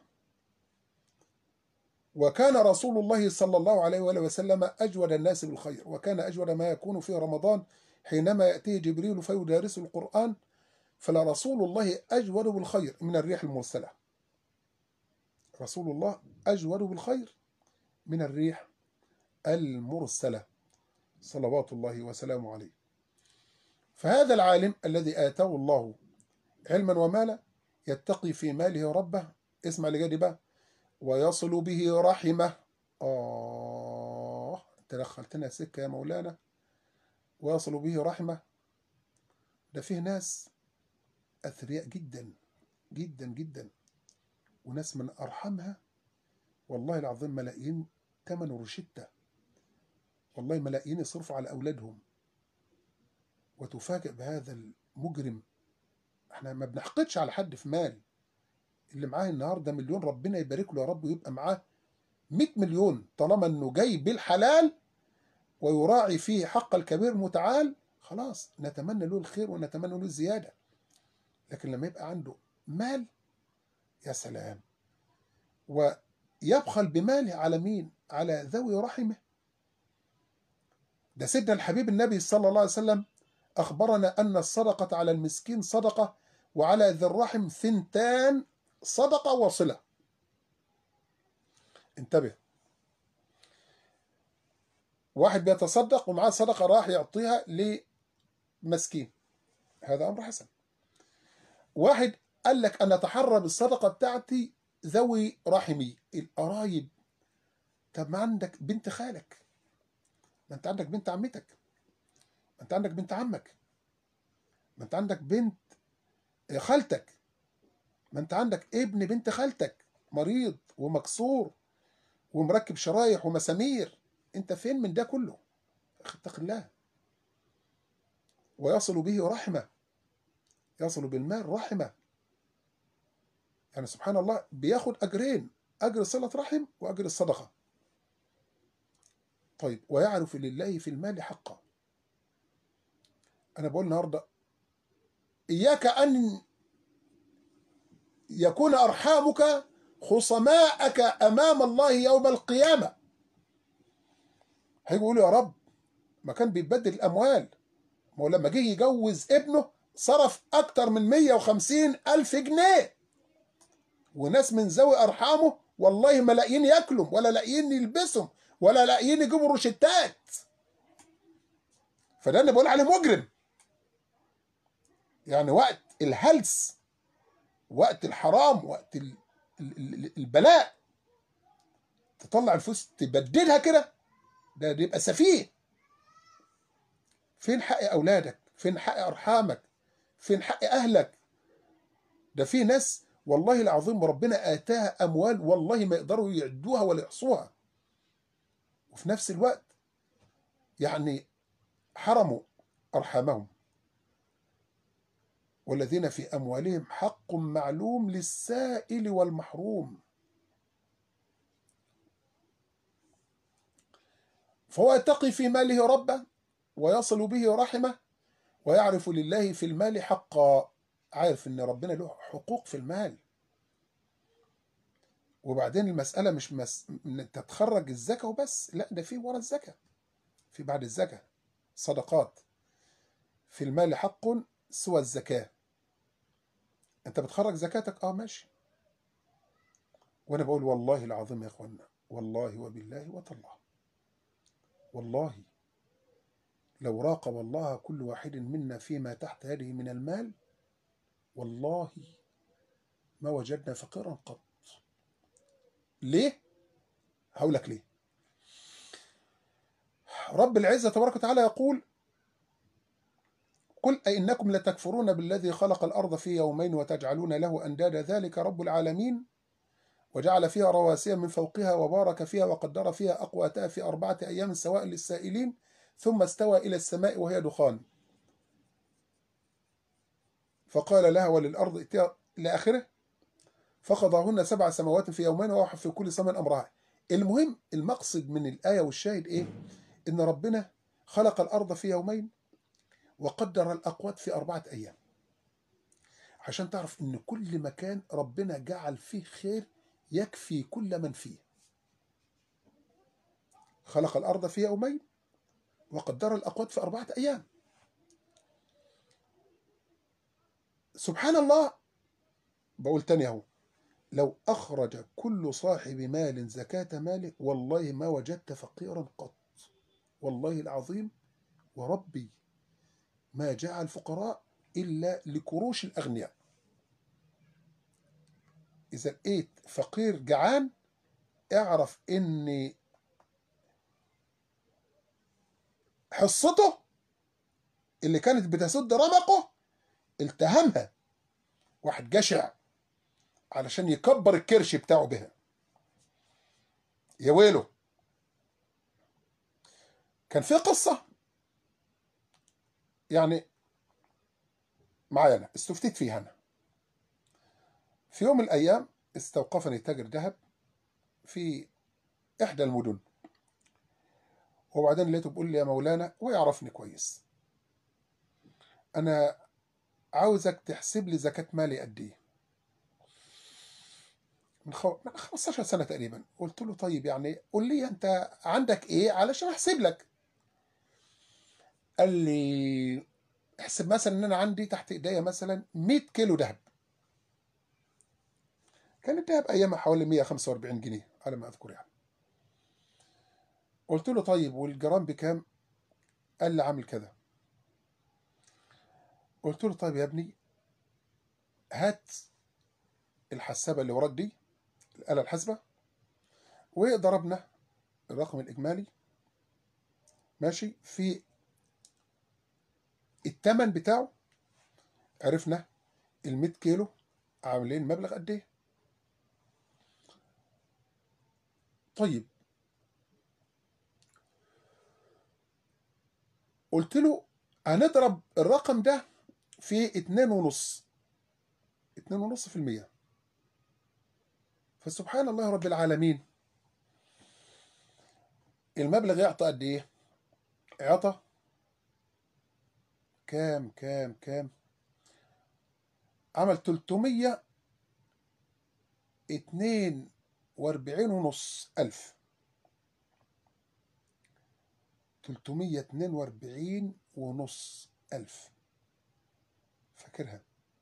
[SPEAKER 1] وكان رسول الله صلى الله عليه وآله وسلم أجود الناس بالخير وكان أجود ما يكون في رمضان حينما يأتيه جبريل فيدارسه القرآن فلرسول الله أجود بالخير من الريح المرسلة رسول الله أجود بالخير من الريح المرسلة صلوات الله وسلامه عليه فهذا العالم الذي آتاه الله علما ومالا يتقي في ماله ربه اسمع اللي جاي بقى ويصل به رحمه آه أنت دخلتنا سكة يا مولانا ويصل به رحمه ده فيه ناس أثرياء جدا جدا جدا وناس من أرحمها والله العظيم ملايين تمن روشتة والله ملايين يصرفوا على أولادهم وتفاجئ بهذا المجرم احنا ما بنحقدش على حد في مال اللي معاه النهارده مليون ربنا يبارك له يا رب ويبقى معاه 100 مليون طالما انه جاي بالحلال ويراعي فيه حق الكبير متعال خلاص نتمنى له الخير ونتمنى له الزياده لكن لما يبقى عنده مال يا سلام ويبخل بماله على مين على ذوي رحمه ده سيدنا الحبيب النبي صلى الله عليه وسلم أخبرنا أن الصدقة على المسكين صدقة وعلى ذي الرحم ثنتان صدقة وصلة انتبه واحد بيتصدق ومعاه صدقة راح يعطيها لمسكين هذا أمر حسن واحد قال لك أنا أتحرى بالصدقة بتاعتي ذوي رحمي القرايب طب ما عندك بنت خالك ما انت عندك بنت عمتك ما انت عندك بنت عمك ما انت عندك بنت خالتك ما انت عندك ابن بنت خالتك مريض ومكسور ومركب شرايح ومسامير انت فين من ده كله اتق الله ويصل به رحمه يصل بالمال رحمه يعني سبحان الله بياخد اجرين اجر صله رحم واجر الصدقه طيب ويعرف لله في المال حقا انا بقول النهارده اياك ان يكون ارحامك خصماءك امام الله يوم القيامه هيقولوا يا رب ما كان بيتبدل الاموال ما هو لما جه يجوز ابنه صرف اكتر من 150 الف جنيه وناس من ذوي ارحامه والله ما لاقيين ياكلوا ولا لاقيين يلبسوا ولا لاقيين يجيبوا روشتات فده اللي بقول عليه مجرم يعني وقت الهلس وقت الحرام وقت البلاء تطلع الفلوس تبدلها كده ده يبقى سفيه فين حق اولادك فين حق ارحامك فين حق اهلك ده في ناس والله العظيم ربنا اتاها اموال والله ما يقدروا يعدوها ولا يحصوها وفي نفس الوقت يعني حرموا ارحامهم والذين في اموالهم حق معلوم للسائل والمحروم فهو يتقي في ماله ربه ويصل به رحمه ويعرف لله في المال حقا عارف ان ربنا له حقوق في المال وبعدين المسألة مش مس... ان انت تخرج الزكاة وبس لا ده في ورا الزكاة في بعد الزكاة صدقات في المال حق سوى الزكاة انت بتخرج زكاتك اه ماشي وانا بقول والله العظيم يا اخوانا والله وبالله وتالله والله لو راقب الله كل واحد منا فيما تحت يده من المال والله ما وجدنا فقيرا قط ليه هقول لك ليه رب العزة تبارك وتعالى يقول قل أئنكم لتكفرون بالذي خلق الأرض في يومين وتجعلون له أندادا ذلك رب العالمين وجعل فيها رواسي من فوقها وبارك فيها وقدر فيها أقواتها في أربعة أيام سواء للسائلين ثم استوى إلى السماء وهي دخان فقال لها وللأرض ائتيا إلى آخره فقضاهن سبع سماوات في يومين ووحى في كل سماء أمرها المهم المقصد من الآية والشاهد إيه إن ربنا خلق الأرض في يومين وقدر الأقوات في أربعة أيام عشان تعرف إن كل مكان ربنا جعل فيه خير يكفي كل من فيه خلق الأرض في يومين وقدر الأقوات في أربعة أيام سبحان الله بقول تاني اهو لو أخرج كل صاحب مال زكاة ماله والله ما وجدت فقيرا قط والله العظيم وربي ما جاء الفقراء إلا لكروش الأغنياء إذا لقيت فقير جعان اعرف إن حصته اللي كانت بتسد رمقه التهمها واحد جشع علشان يكبر الكرش بتاعه بها يا ويله كان في قصة يعني معايا أنا استفتيت فيها أنا في يوم من الأيام استوقفني تاجر ذهب في إحدى المدن وبعدين لقيته بيقول لي يا مولانا ويعرفني كويس أنا عاوزك تحسب لي زكاة مالي قد إيه من, خو... من 15 سنة تقريبا قلت له طيب يعني قول لي أنت عندك إيه علشان أحسب لك قال لي احسب مثلا ان انا عندي تحت ايديا مثلا 100 كيلو ذهب كان الذهب ايامها حوالي 145 جنيه على ما اذكر يعني قلت له طيب والجرام بكام قال لي عامل كذا قلت له طيب يا ابني هات الحسابه اللي وراك دي الاله الحاسبه وضربنا الرقم الاجمالي ماشي في الثمن بتاعه عرفنا ال 100 كيلو عاملين مبلغ قد ايه طيب قلت له هنضرب الرقم ده في اتنين ونص اتنين ونص في المية فسبحان الله رب العالمين المبلغ يعطى قد ايه يعطى كام كام كام عمل 342 ونص ألف 342 ونص ألف فاكرها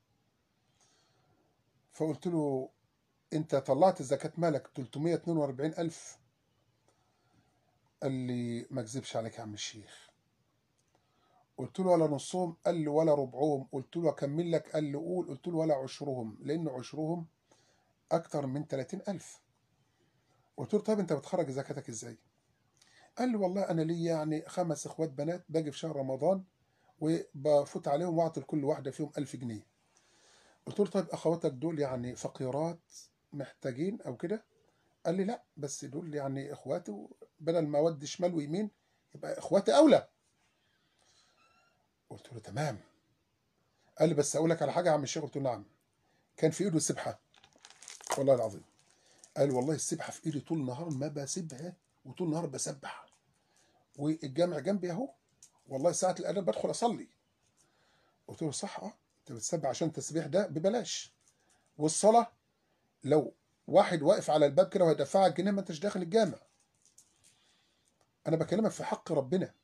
[SPEAKER 1] فقلت له انت طلعت زكاة مالك 342 ألف قال لي ما اكذبش عليك يا عم الشيخ قلت له ولا نصهم قال لي ولا ربعهم قلت له اكمل لك قال لي قول قلت له ولا عشرهم لان عشرهم اكتر من 30 ألف قلت له طيب انت بتخرج زكاتك ازاي قال لي والله انا لي يعني خمس اخوات بنات باجي في شهر رمضان وبفوت عليهم واعطي لكل واحده فيهم ألف جنيه قلت له طيب اخواتك دول يعني فقيرات محتاجين او كده قال لي لا بس دول يعني اخواتي بدل ما اودي شمال ويمين يبقى اخواتي اولى قلت له تمام قال لي بس اقول لك على حاجه يا عم الشيخ قلت له نعم كان في ايده سبحه والله العظيم قال والله السبحه في ايدي طول النهار ما بسيبها وطول النهار بسبح والجامع جنبي اهو والله ساعه الاذان بدخل اصلي قلت له صح اه انت بتسبح عشان التسبيح ده ببلاش والصلاه لو واحد واقف على الباب كده وهيدفعك جنيه ما انتش داخل الجامع انا بكلمك في حق ربنا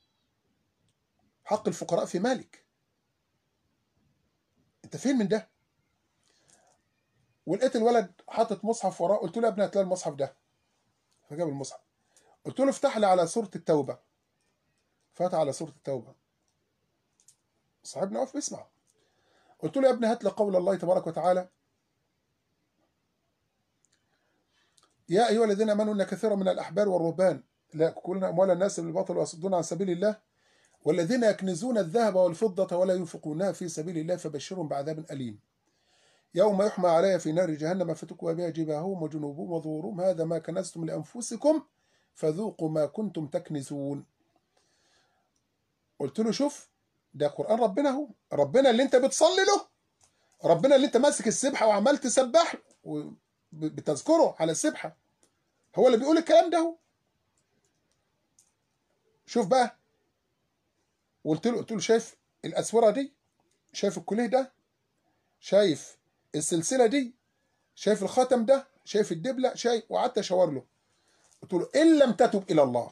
[SPEAKER 1] حق الفقراء في مالك انت فين من ده ولقيت الولد حاطط مصحف وراه قلت له يا ابني هتلاقي المصحف ده فجاب المصحف قلت له افتح لي على سوره التوبه فتح على سوره التوبه صاحبنا واقف بيسمع قلت له يا ابني هات لي قول الله تبارك وتعالى يا ايها الذين امنوا ان كثيرا من الاحبار والرهبان لا ياكلون اموال الناس بالباطل ويصدون عن سبيل الله والذين يكنزون الذهب والفضة ولا ينفقونها في سبيل الله فبشرهم بعذاب أليم يوم يحمى عليها في نار جهنم فتكوى بها جباههم وجنوبهم وظهورهم هذا ما كنزتم لأنفسكم فذوقوا ما كنتم تكنزون قلت له شوف ده قرآن ربنا هو ربنا اللي انت بتصلي له ربنا اللي انت ماسك السبحة وعمال تسبح بتذكره على السبحة هو اللي بيقول الكلام ده هو شوف بقى قلت له قلت له شايف الاسوره دي شايف الكليه ده شايف السلسله دي شايف الخاتم ده شايف الدبله شايف وقعدت اشاور له قلت له ان لم تتب الى الله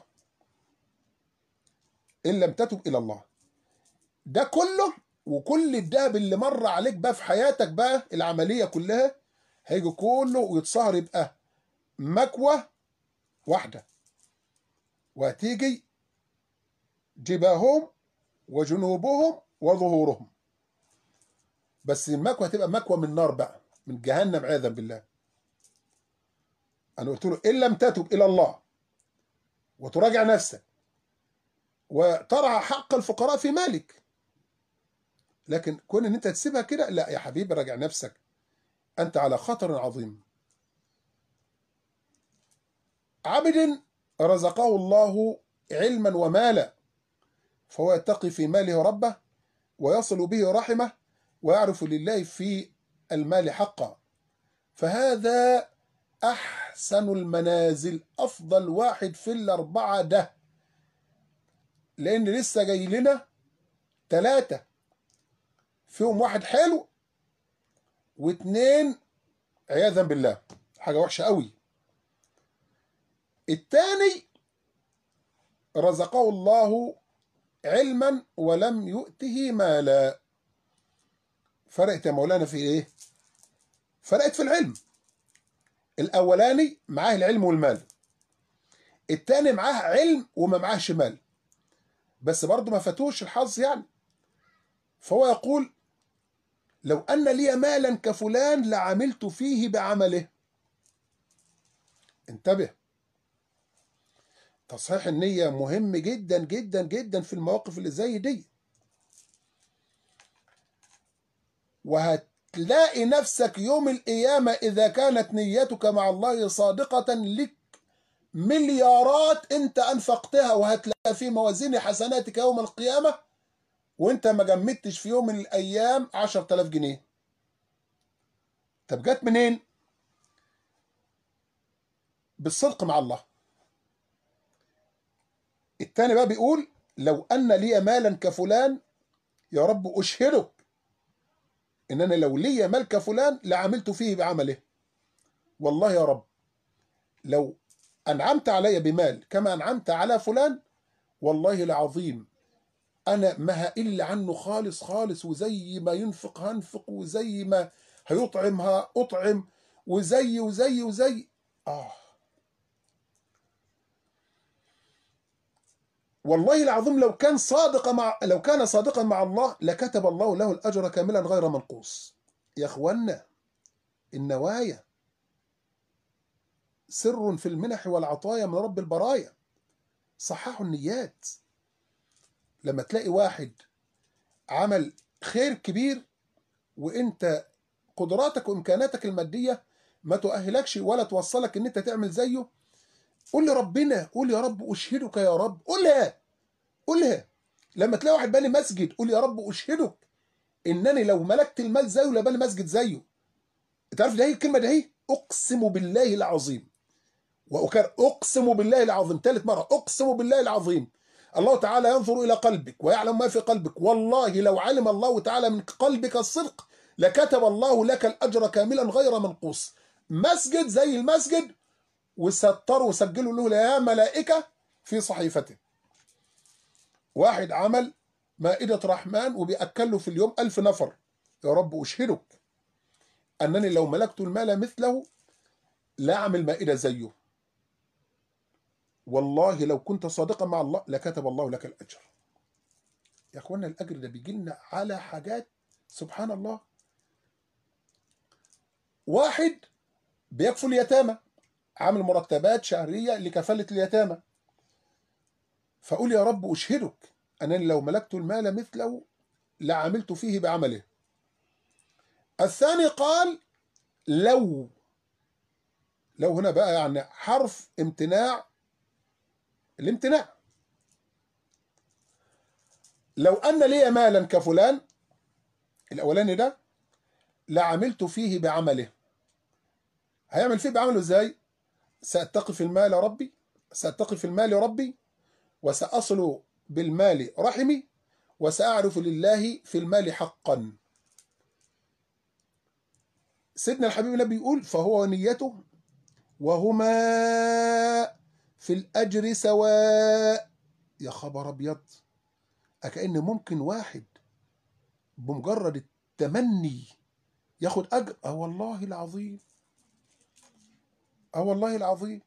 [SPEAKER 1] ان لم تتب الى الله ده كله وكل الدهب اللي مر عليك بقى في حياتك بقى العمليه كلها هيجي كله ويتصهر يبقى مكوه واحده وهتيجي جباههم وجنوبهم وظهورهم بس المكوى هتبقى مكوى من نار بقى من جهنم عياذا بالله انا قلت له ان لم تتب الى الله وتراجع نفسك وترعى حق الفقراء في مالك لكن كون ان انت تسيبها كده لا يا حبيبي راجع نفسك انت على خطر عظيم عبد رزقه الله علما ومالا فهو يتقي في ماله ربه ويصل به رحمه ويعرف لله في المال حقا فهذا أحسن المنازل أفضل واحد في الأربعة ده لأن لسه جاي لنا ثلاثة فيهم واحد حلو واتنين عياذا بالله حاجة وحشة قوي التاني رزقه الله علما ولم يؤته مالا فرقت يا مولانا في ايه فرقت في العلم الاولاني معاه العلم والمال التاني معاه علم وما معاهش مال بس برضه ما فاتوش الحظ يعني فهو يقول لو أن لي مالا كفلان لعملت فيه بعمله انتبه تصحيح النية مهم جدا جدا جدا في المواقف اللي زي دي وهتلاقي نفسك يوم القيامة إذا كانت نيتك مع الله صادقة لك مليارات أنت أنفقتها وهتلاقي في موازين حسناتك يوم القيامة وأنت ما جمدتش في يوم من الأيام عشرة آلاف جنيه طب جت منين؟ بالصدق مع الله التاني بقى بيقول لو أن لي مالا كفلان يا رب أشهدك إن أنا لو لي مال كفلان لعملت فيه بعمله والله يا رب لو أنعمت علي بمال كما أنعمت على فلان والله العظيم أنا ما هقل عنه خالص خالص وزي ما ينفق هنفق وزي ما هيطعم هأطعم وزي وزي وزي آه والله العظيم لو كان صادقا مع لو كان صادقا مع الله لكتب الله له الاجر كاملا غير منقوص يا اخوانا النوايا سر في المنح والعطايا من رب البرايا صححوا النيات لما تلاقي واحد عمل خير كبير وانت قدراتك وامكاناتك الماديه ما تؤهلكش ولا توصلك ان انت تعمل زيه قول لربنا قول يا رب اشهدك يا رب قولها قولها لما تلاقي واحد باني مسجد قول يا رب اشهدك انني لو ملكت المال زيه لباني مسجد زيه انت عارف ده هي الكلمه ده هي اقسم بالله العظيم وكان اقسم بالله العظيم ثالث مره اقسم بالله العظيم الله تعالى ينظر الى قلبك ويعلم ما في قلبك والله لو علم الله تعالى من قلبك الصدق لكتب الله لك الاجر كاملا غير منقوص مسجد زي المسجد وستروا وسجلوا له يا ملائكة في صحيفته واحد عمل مائدة رحمن وبيأكل له في اليوم ألف نفر يا رب أشهدك أنني لو ملكت المال مثله لا أعمل مائدة زيه والله لو كنت صادقا مع الله لكتب الله لك الأجر يا أخوانا الأجر ده بيجي لنا على حاجات سبحان الله واحد بيكفل يتامى عامل مرتبات شهرية لكفالة اليتامى فقول يا رب أشهدك أنني لو ملكت المال مثله لعملت فيه بعمله الثاني قال لو لو هنا بقى يعني حرف امتناع الامتناع لو أن لي مالا كفلان الأولاني ده لعملت فيه بعمله هيعمل فيه بعمله ازاي سأتقي في المال ربي سأتقي في المال ربي وسأصل بالمال رحمي وسأعرف لله في المال حقا سيدنا الحبيب النبي يقول فهو ونيته وهما في الأجر سواء يا خبر أبيض أكأن ممكن واحد بمجرد التمني ياخد أجر أه والله العظيم اه والله العظيم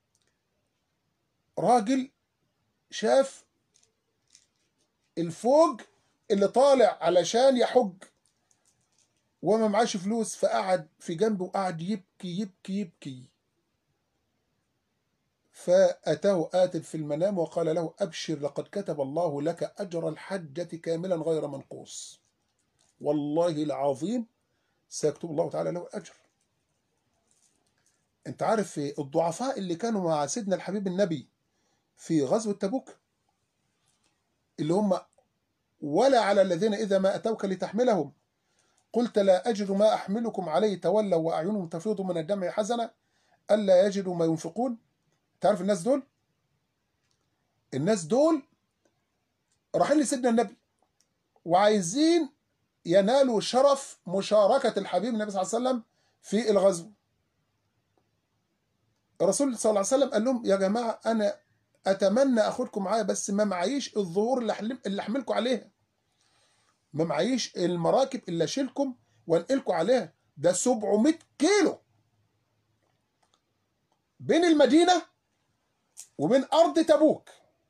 [SPEAKER 1] راجل شاف الفوج اللي طالع علشان يحج وما معاش فلوس فقعد في جنبه وقعد يبكي يبكي يبكي فأتاه آت في المنام وقال له أبشر لقد كتب الله لك أجر الحجة كاملا غير منقوص والله العظيم سيكتب الله تعالى له أجر انت عارف الضعفاء اللي كانوا مع سيدنا الحبيب النبي في غزوة تبوك اللي هم ولا على الذين إذا ما أتوك لتحملهم قلت لا أجد ما أحملكم عليه تولوا وأعينهم تفيض من الدمع حزنا ألا يجدوا ما ينفقون تعرف الناس دول الناس دول رايحين لسيدنا النبي وعايزين ينالوا شرف مشاركة الحبيب النبي صلى الله عليه وسلم في الغزو الرسول صلى الله عليه وسلم قال لهم يا جماعة أنا أتمنى أخدكم معايا بس ما معيش الظهور اللي أحلم اللي أحملكم عليها ما معيش المراكب اللي أشيلكم وأنقلكم عليها ده 700 كيلو بين المدينة وبين أرض تبوك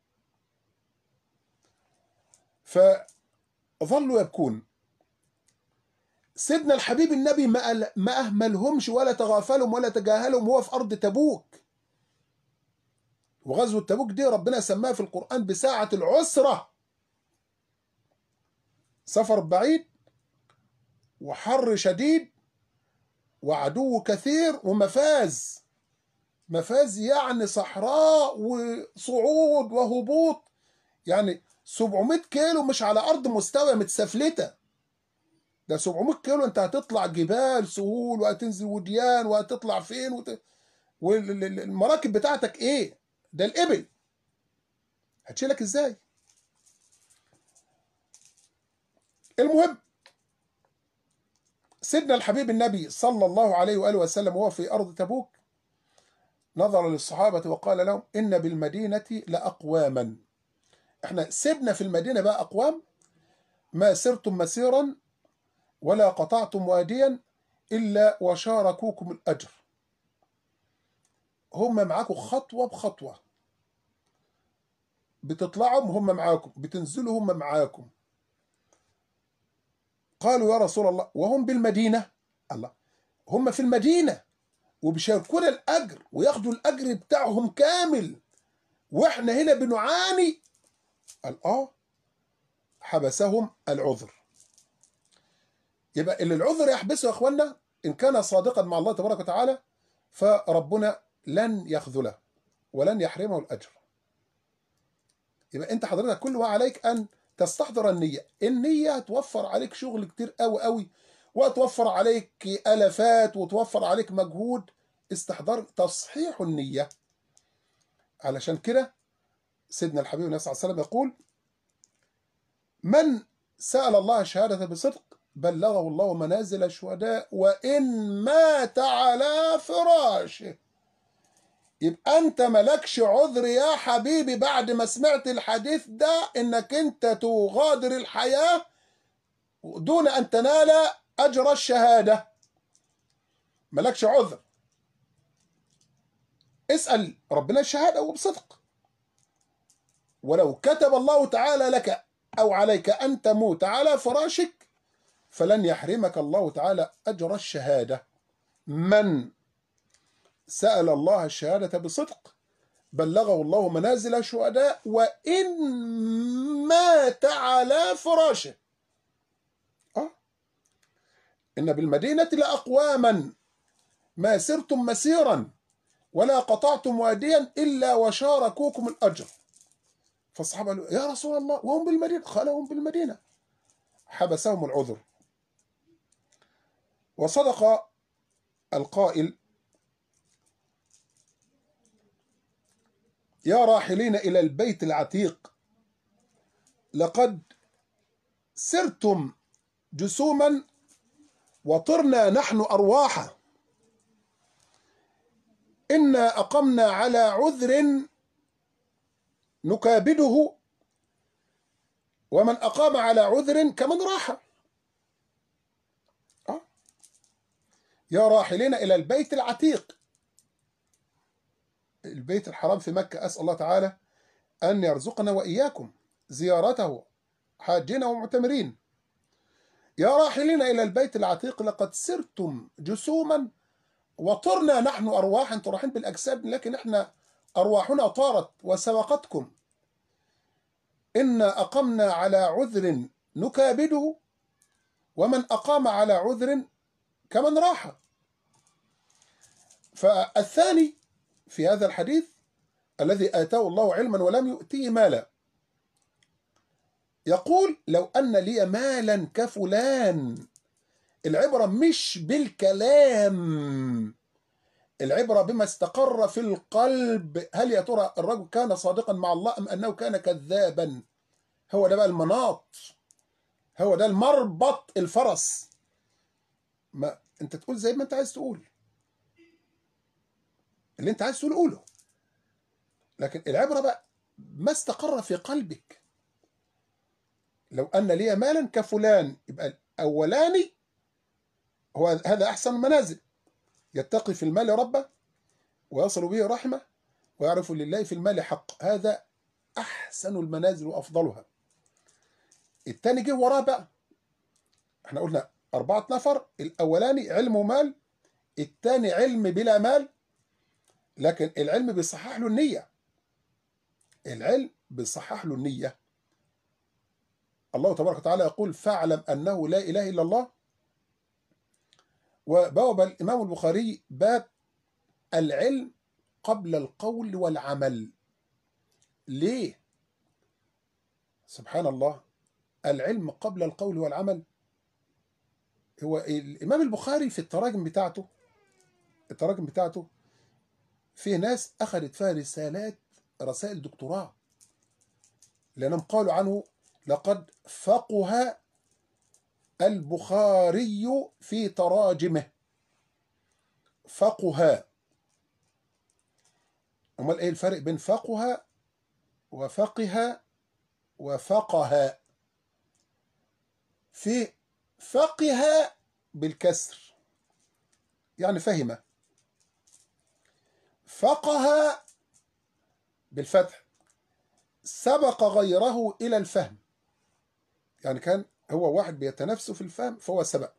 [SPEAKER 1] فظلوا يبكون سيدنا الحبيب النبي ما ما اهملهمش ولا تغافلهم ولا تجاهلهم هو في ارض تبوك وغزوه تبوك دي ربنا سماها في القران بساعه العسره سفر بعيد وحر شديد وعدو كثير ومفاز مفاز يعني صحراء وصعود وهبوط يعني 700 كيلو مش على ارض مستوى متسفلته ده 700 كيلو انت هتطلع جبال سهول وهتنزل وديان وهتطلع فين وت... والمراكب بتاعتك ايه ده الابل هتشيلك ازاي المهم سيدنا الحبيب النبي صلى الله عليه واله وسلم وهو في ارض تبوك نظر للصحابه وقال لهم ان بالمدينه لاقواما احنا سيبنا في المدينه بقى اقوام ما سرتم مسيرا ولا قطعتم واديا إلا وشاركوكم الأجر هم معاكم خطوة بخطوة بتطلعوا هم معاكم بتنزلوا هم معاكم قالوا يا رسول الله وهم بالمدينة الله هم في المدينة وبيشاركونا الأجر وياخدوا الأجر بتاعهم كامل وإحنا هنا بنعاني قال آه حبسهم العذر يبقى اللي العذر يحبسه يا اخوانا ان كان صادقا مع الله تبارك وتعالى فربنا لن يخذله ولن يحرمه الاجر يبقى انت حضرتك كل ما عليك ان تستحضر النيه النيه هتوفر عليك شغل كتير قوي قوي وتوفر عليك الافات وتوفر عليك مجهود استحضار تصحيح النيه علشان كده سيدنا الحبيب النبي صلى الله عليه وسلم يقول من سأل الله الشهادة بصدق بلغه الله منازل الشهداء وإن مات على فراشه يبقى أنت ملكش عذر يا حبيبي بعد ما سمعت الحديث ده إنك أنت تغادر الحياة دون أن تنال أجر الشهادة ملكش عذر اسأل ربنا الشهادة وبصدق ولو كتب الله تعالى لك أو عليك أن تموت على فراشك فلن يحرمك الله تعالى أجر الشهادة من سأل الله الشهادة بصدق بلغه الله منازل الشهداء وإن مات على فراشه أه؟ إن بالمدينة لأقواما ما سرتم مسيرا ولا قطعتم واديا إلا وشاركوكم الأجر فالصحابة قالوا يا رسول الله وهم بالمدينة قال هم بالمدينة حبسهم العذر وصدق القائل يا راحلين إلى البيت العتيق لقد سرتم جسوما وطرنا نحن أرواحا إنا أقمنا على عذر نكابده ومن أقام على عذر كمن راح أه؟ يا راحلين إلى البيت العتيق البيت الحرام في مكة أسأل الله تعالى أن يرزقنا وإياكم زيارته حاجين ومعتمرين يا راحلين إلى البيت العتيق لقد سرتم جسوما وطرنا نحن أرواحا انتوا رايحين بالأجساد لكن احنا أرواحنا طارت وسبقتكم إنا أقمنا على عذر نكابده ومن أقام على عذر كمن راح فالثاني في هذا الحديث الذي آتاه الله علما ولم يؤتيه مالا يقول لو أن لي مالا كفلان العبرة مش بالكلام العبرة بما استقر في القلب هل يا ترى الرجل كان صادقا مع الله أم أنه كان كذابا هو ده بقى المناط هو ده المربط الفرس ما انت تقول زي ما انت عايز تقول اللي انت عايز تقول قوله لكن العبرة بقى ما استقر في قلبك لو أن لي مالا كفلان يبقى الأولاني هو هذا أحسن المنازل يتقي في المال ربه ويصل به رحمه ويعرف لله في المال حق هذا أحسن المنازل وأفضلها التاني جه وراه بقى احنا قلنا أربعة نفر الأولاني علم ومال التاني علم بلا مال لكن العلم بيصحح له النية العلم بيصحح له النية الله تبارك وتعالى يقول فاعلم أنه لا إله إلا الله وبوب الإمام البخاري باب العلم قبل القول والعمل ليه سبحان الله العلم قبل القول والعمل هو الإمام البخاري في التراجم بتاعته التراجم بتاعته فيه ناس أخذت فيها رسالات رسائل دكتوراه لأنهم قالوا عنه لقد فقه البخاري في تراجمه فقه امال ايه الفرق بين فقه وفقه وفقه في فقه بالكسر يعني فهم فقه بالفتح سبق غيره الى الفهم يعني كان هو واحد بيتنافسوا في الفهم فهو سبق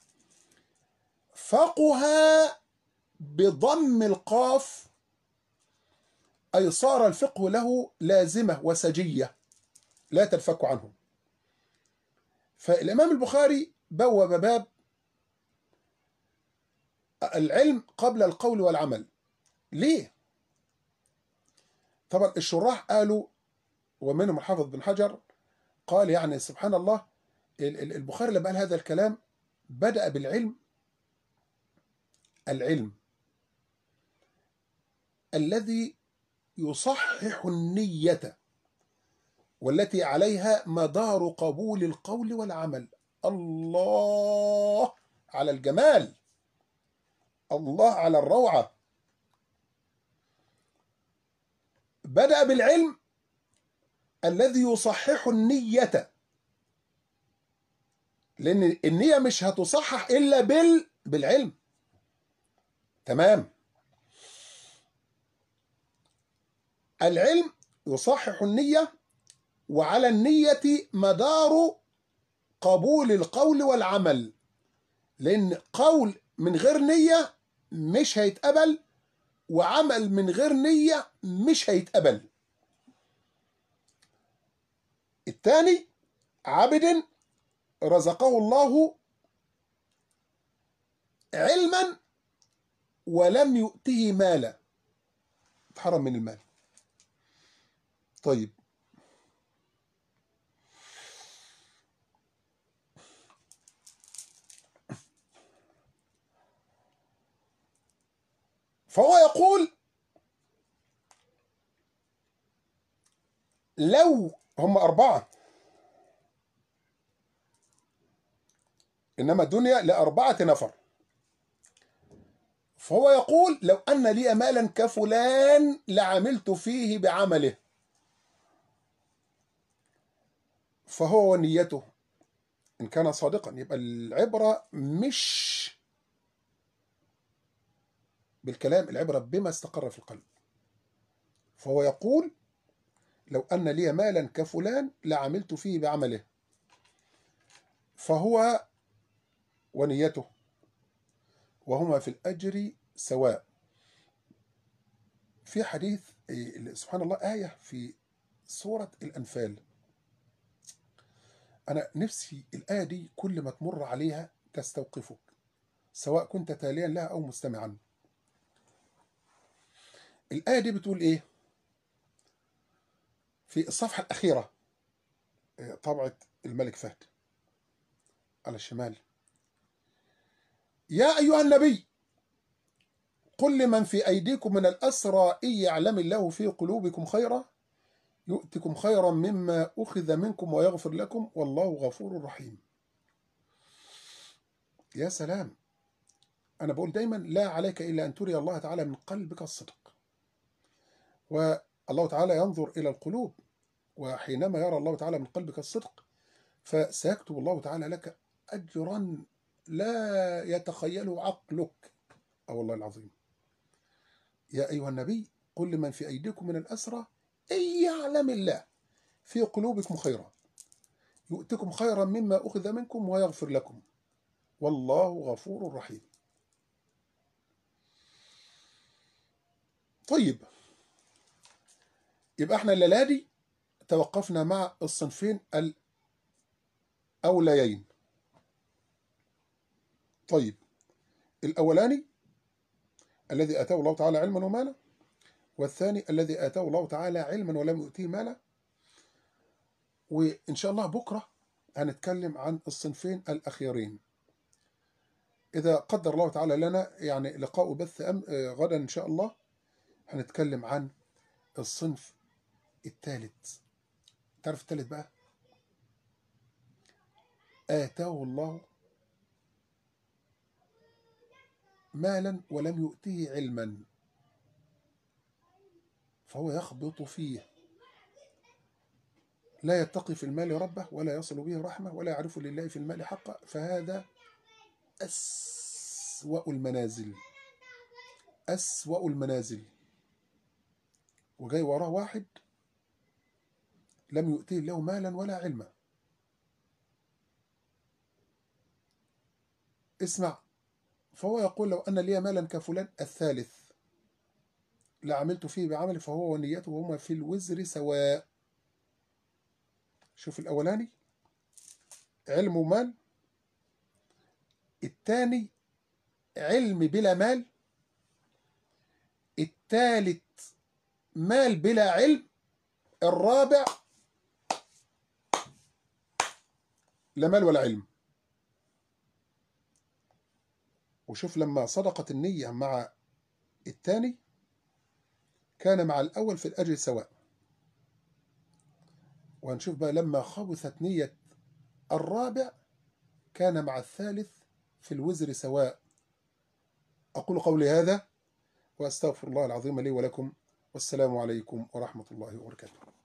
[SPEAKER 1] فقه بضم القاف أي صار الفقه له لازمة وسجية لا تنفك عنه فالإمام البخاري بوب باب العلم قبل القول والعمل ليه؟ طبعا الشراح قالوا ومنهم الحافظ بن حجر قال يعني سبحان الله البخاري لما قال هذا الكلام بدأ بالعلم العلم الذي يصحح النية والتي عليها مدار قبول القول والعمل الله على الجمال الله على الروعة بدأ بالعلم الذي يصحح النية لأن النية مش هتصحح إلا بال بالعلم تمام العلم يصحح النية وعلى النية مدار قبول القول والعمل لأن قول من غير نية مش هيتقبل وعمل من غير نية مش هيتقبل الثاني عبد رزقه الله علما ولم يؤته مالا اتحرم من المال طيب فهو يقول لو هم أربعة إنما الدنيا لأربعة نفر فهو يقول لو أن لي مالا كفلان لعملت فيه بعمله فهو ونيته إن كان صادقا يبقى العبرة مش بالكلام العبرة بما استقر في القلب فهو يقول لو أن لي مالا كفلان لعملت فيه بعمله فهو ونيته وهما في الأجر سواء في حديث سبحان الله آية في سورة الأنفال أنا نفسي الآية دي كل ما تمر عليها تستوقفك سواء كنت تاليا لها أو مستمعا الآية دي بتقول إيه في الصفحة الأخيرة طبعة الملك فهد على الشمال يا أيها النبي قل لمن في أيديكم من الأسرى إن يعلم الله في قلوبكم خيرا يؤتكم خيرا مما أخذ منكم ويغفر لكم والله غفور رحيم يا سلام أنا بقول دايما لا عليك إلا أن تري الله تعالى من قلبك الصدق والله تعالى ينظر إلى القلوب وحينما يرى الله تعالى من قلبك الصدق فسيكتب الله تعالى لك أجرا لا يتخيله عقلك أو والله العظيم يا أيها النبي قل لمن في أيديكم من الأسرى إن يعلم الله في قلوبكم خيرا يؤتكم خيرا مما أخذ منكم ويغفر لكم والله غفور رحيم طيب يبقى احنا الليله دي توقفنا مع الصنفين الأوليين طيب الأولاني الذي آتاه الله تعالى علما ومالا والثاني الذي آتاه الله تعالى علما ولم يؤتيه مالا وإن شاء الله بكرة هنتكلم عن الصنفين الأخيرين إذا قدر الله تعالى لنا يعني لقاء بث أم غدا إن شاء الله هنتكلم عن الصنف الثالث تعرف الثالث بقى آتاه الله مالا ولم يؤته علما فهو يخبط فيه لا يتقي في المال ربه ولا يصل به رحمه ولا يعرف لله في المال حقه فهذا أسوأ المنازل أسوأ المنازل وجاي وراه واحد لم يؤتيه الله مالا ولا علما اسمع فهو يقول لو أن لي مالا كفلان الثالث لعملت فيه بعمل فهو ونيته هما في الوزر سواء شوف الأولاني علم ومال الثاني علم بلا مال الثالث مال بلا علم الرابع لا مال ولا علم وشوف لما صدقت النية مع الثاني كان مع الأول في الأجر سواء وهنشوف بقى لما خبثت نية الرابع كان مع الثالث في الوزر سواء أقول قولي هذا وأستغفر الله العظيم لي ولكم والسلام عليكم ورحمة الله وبركاته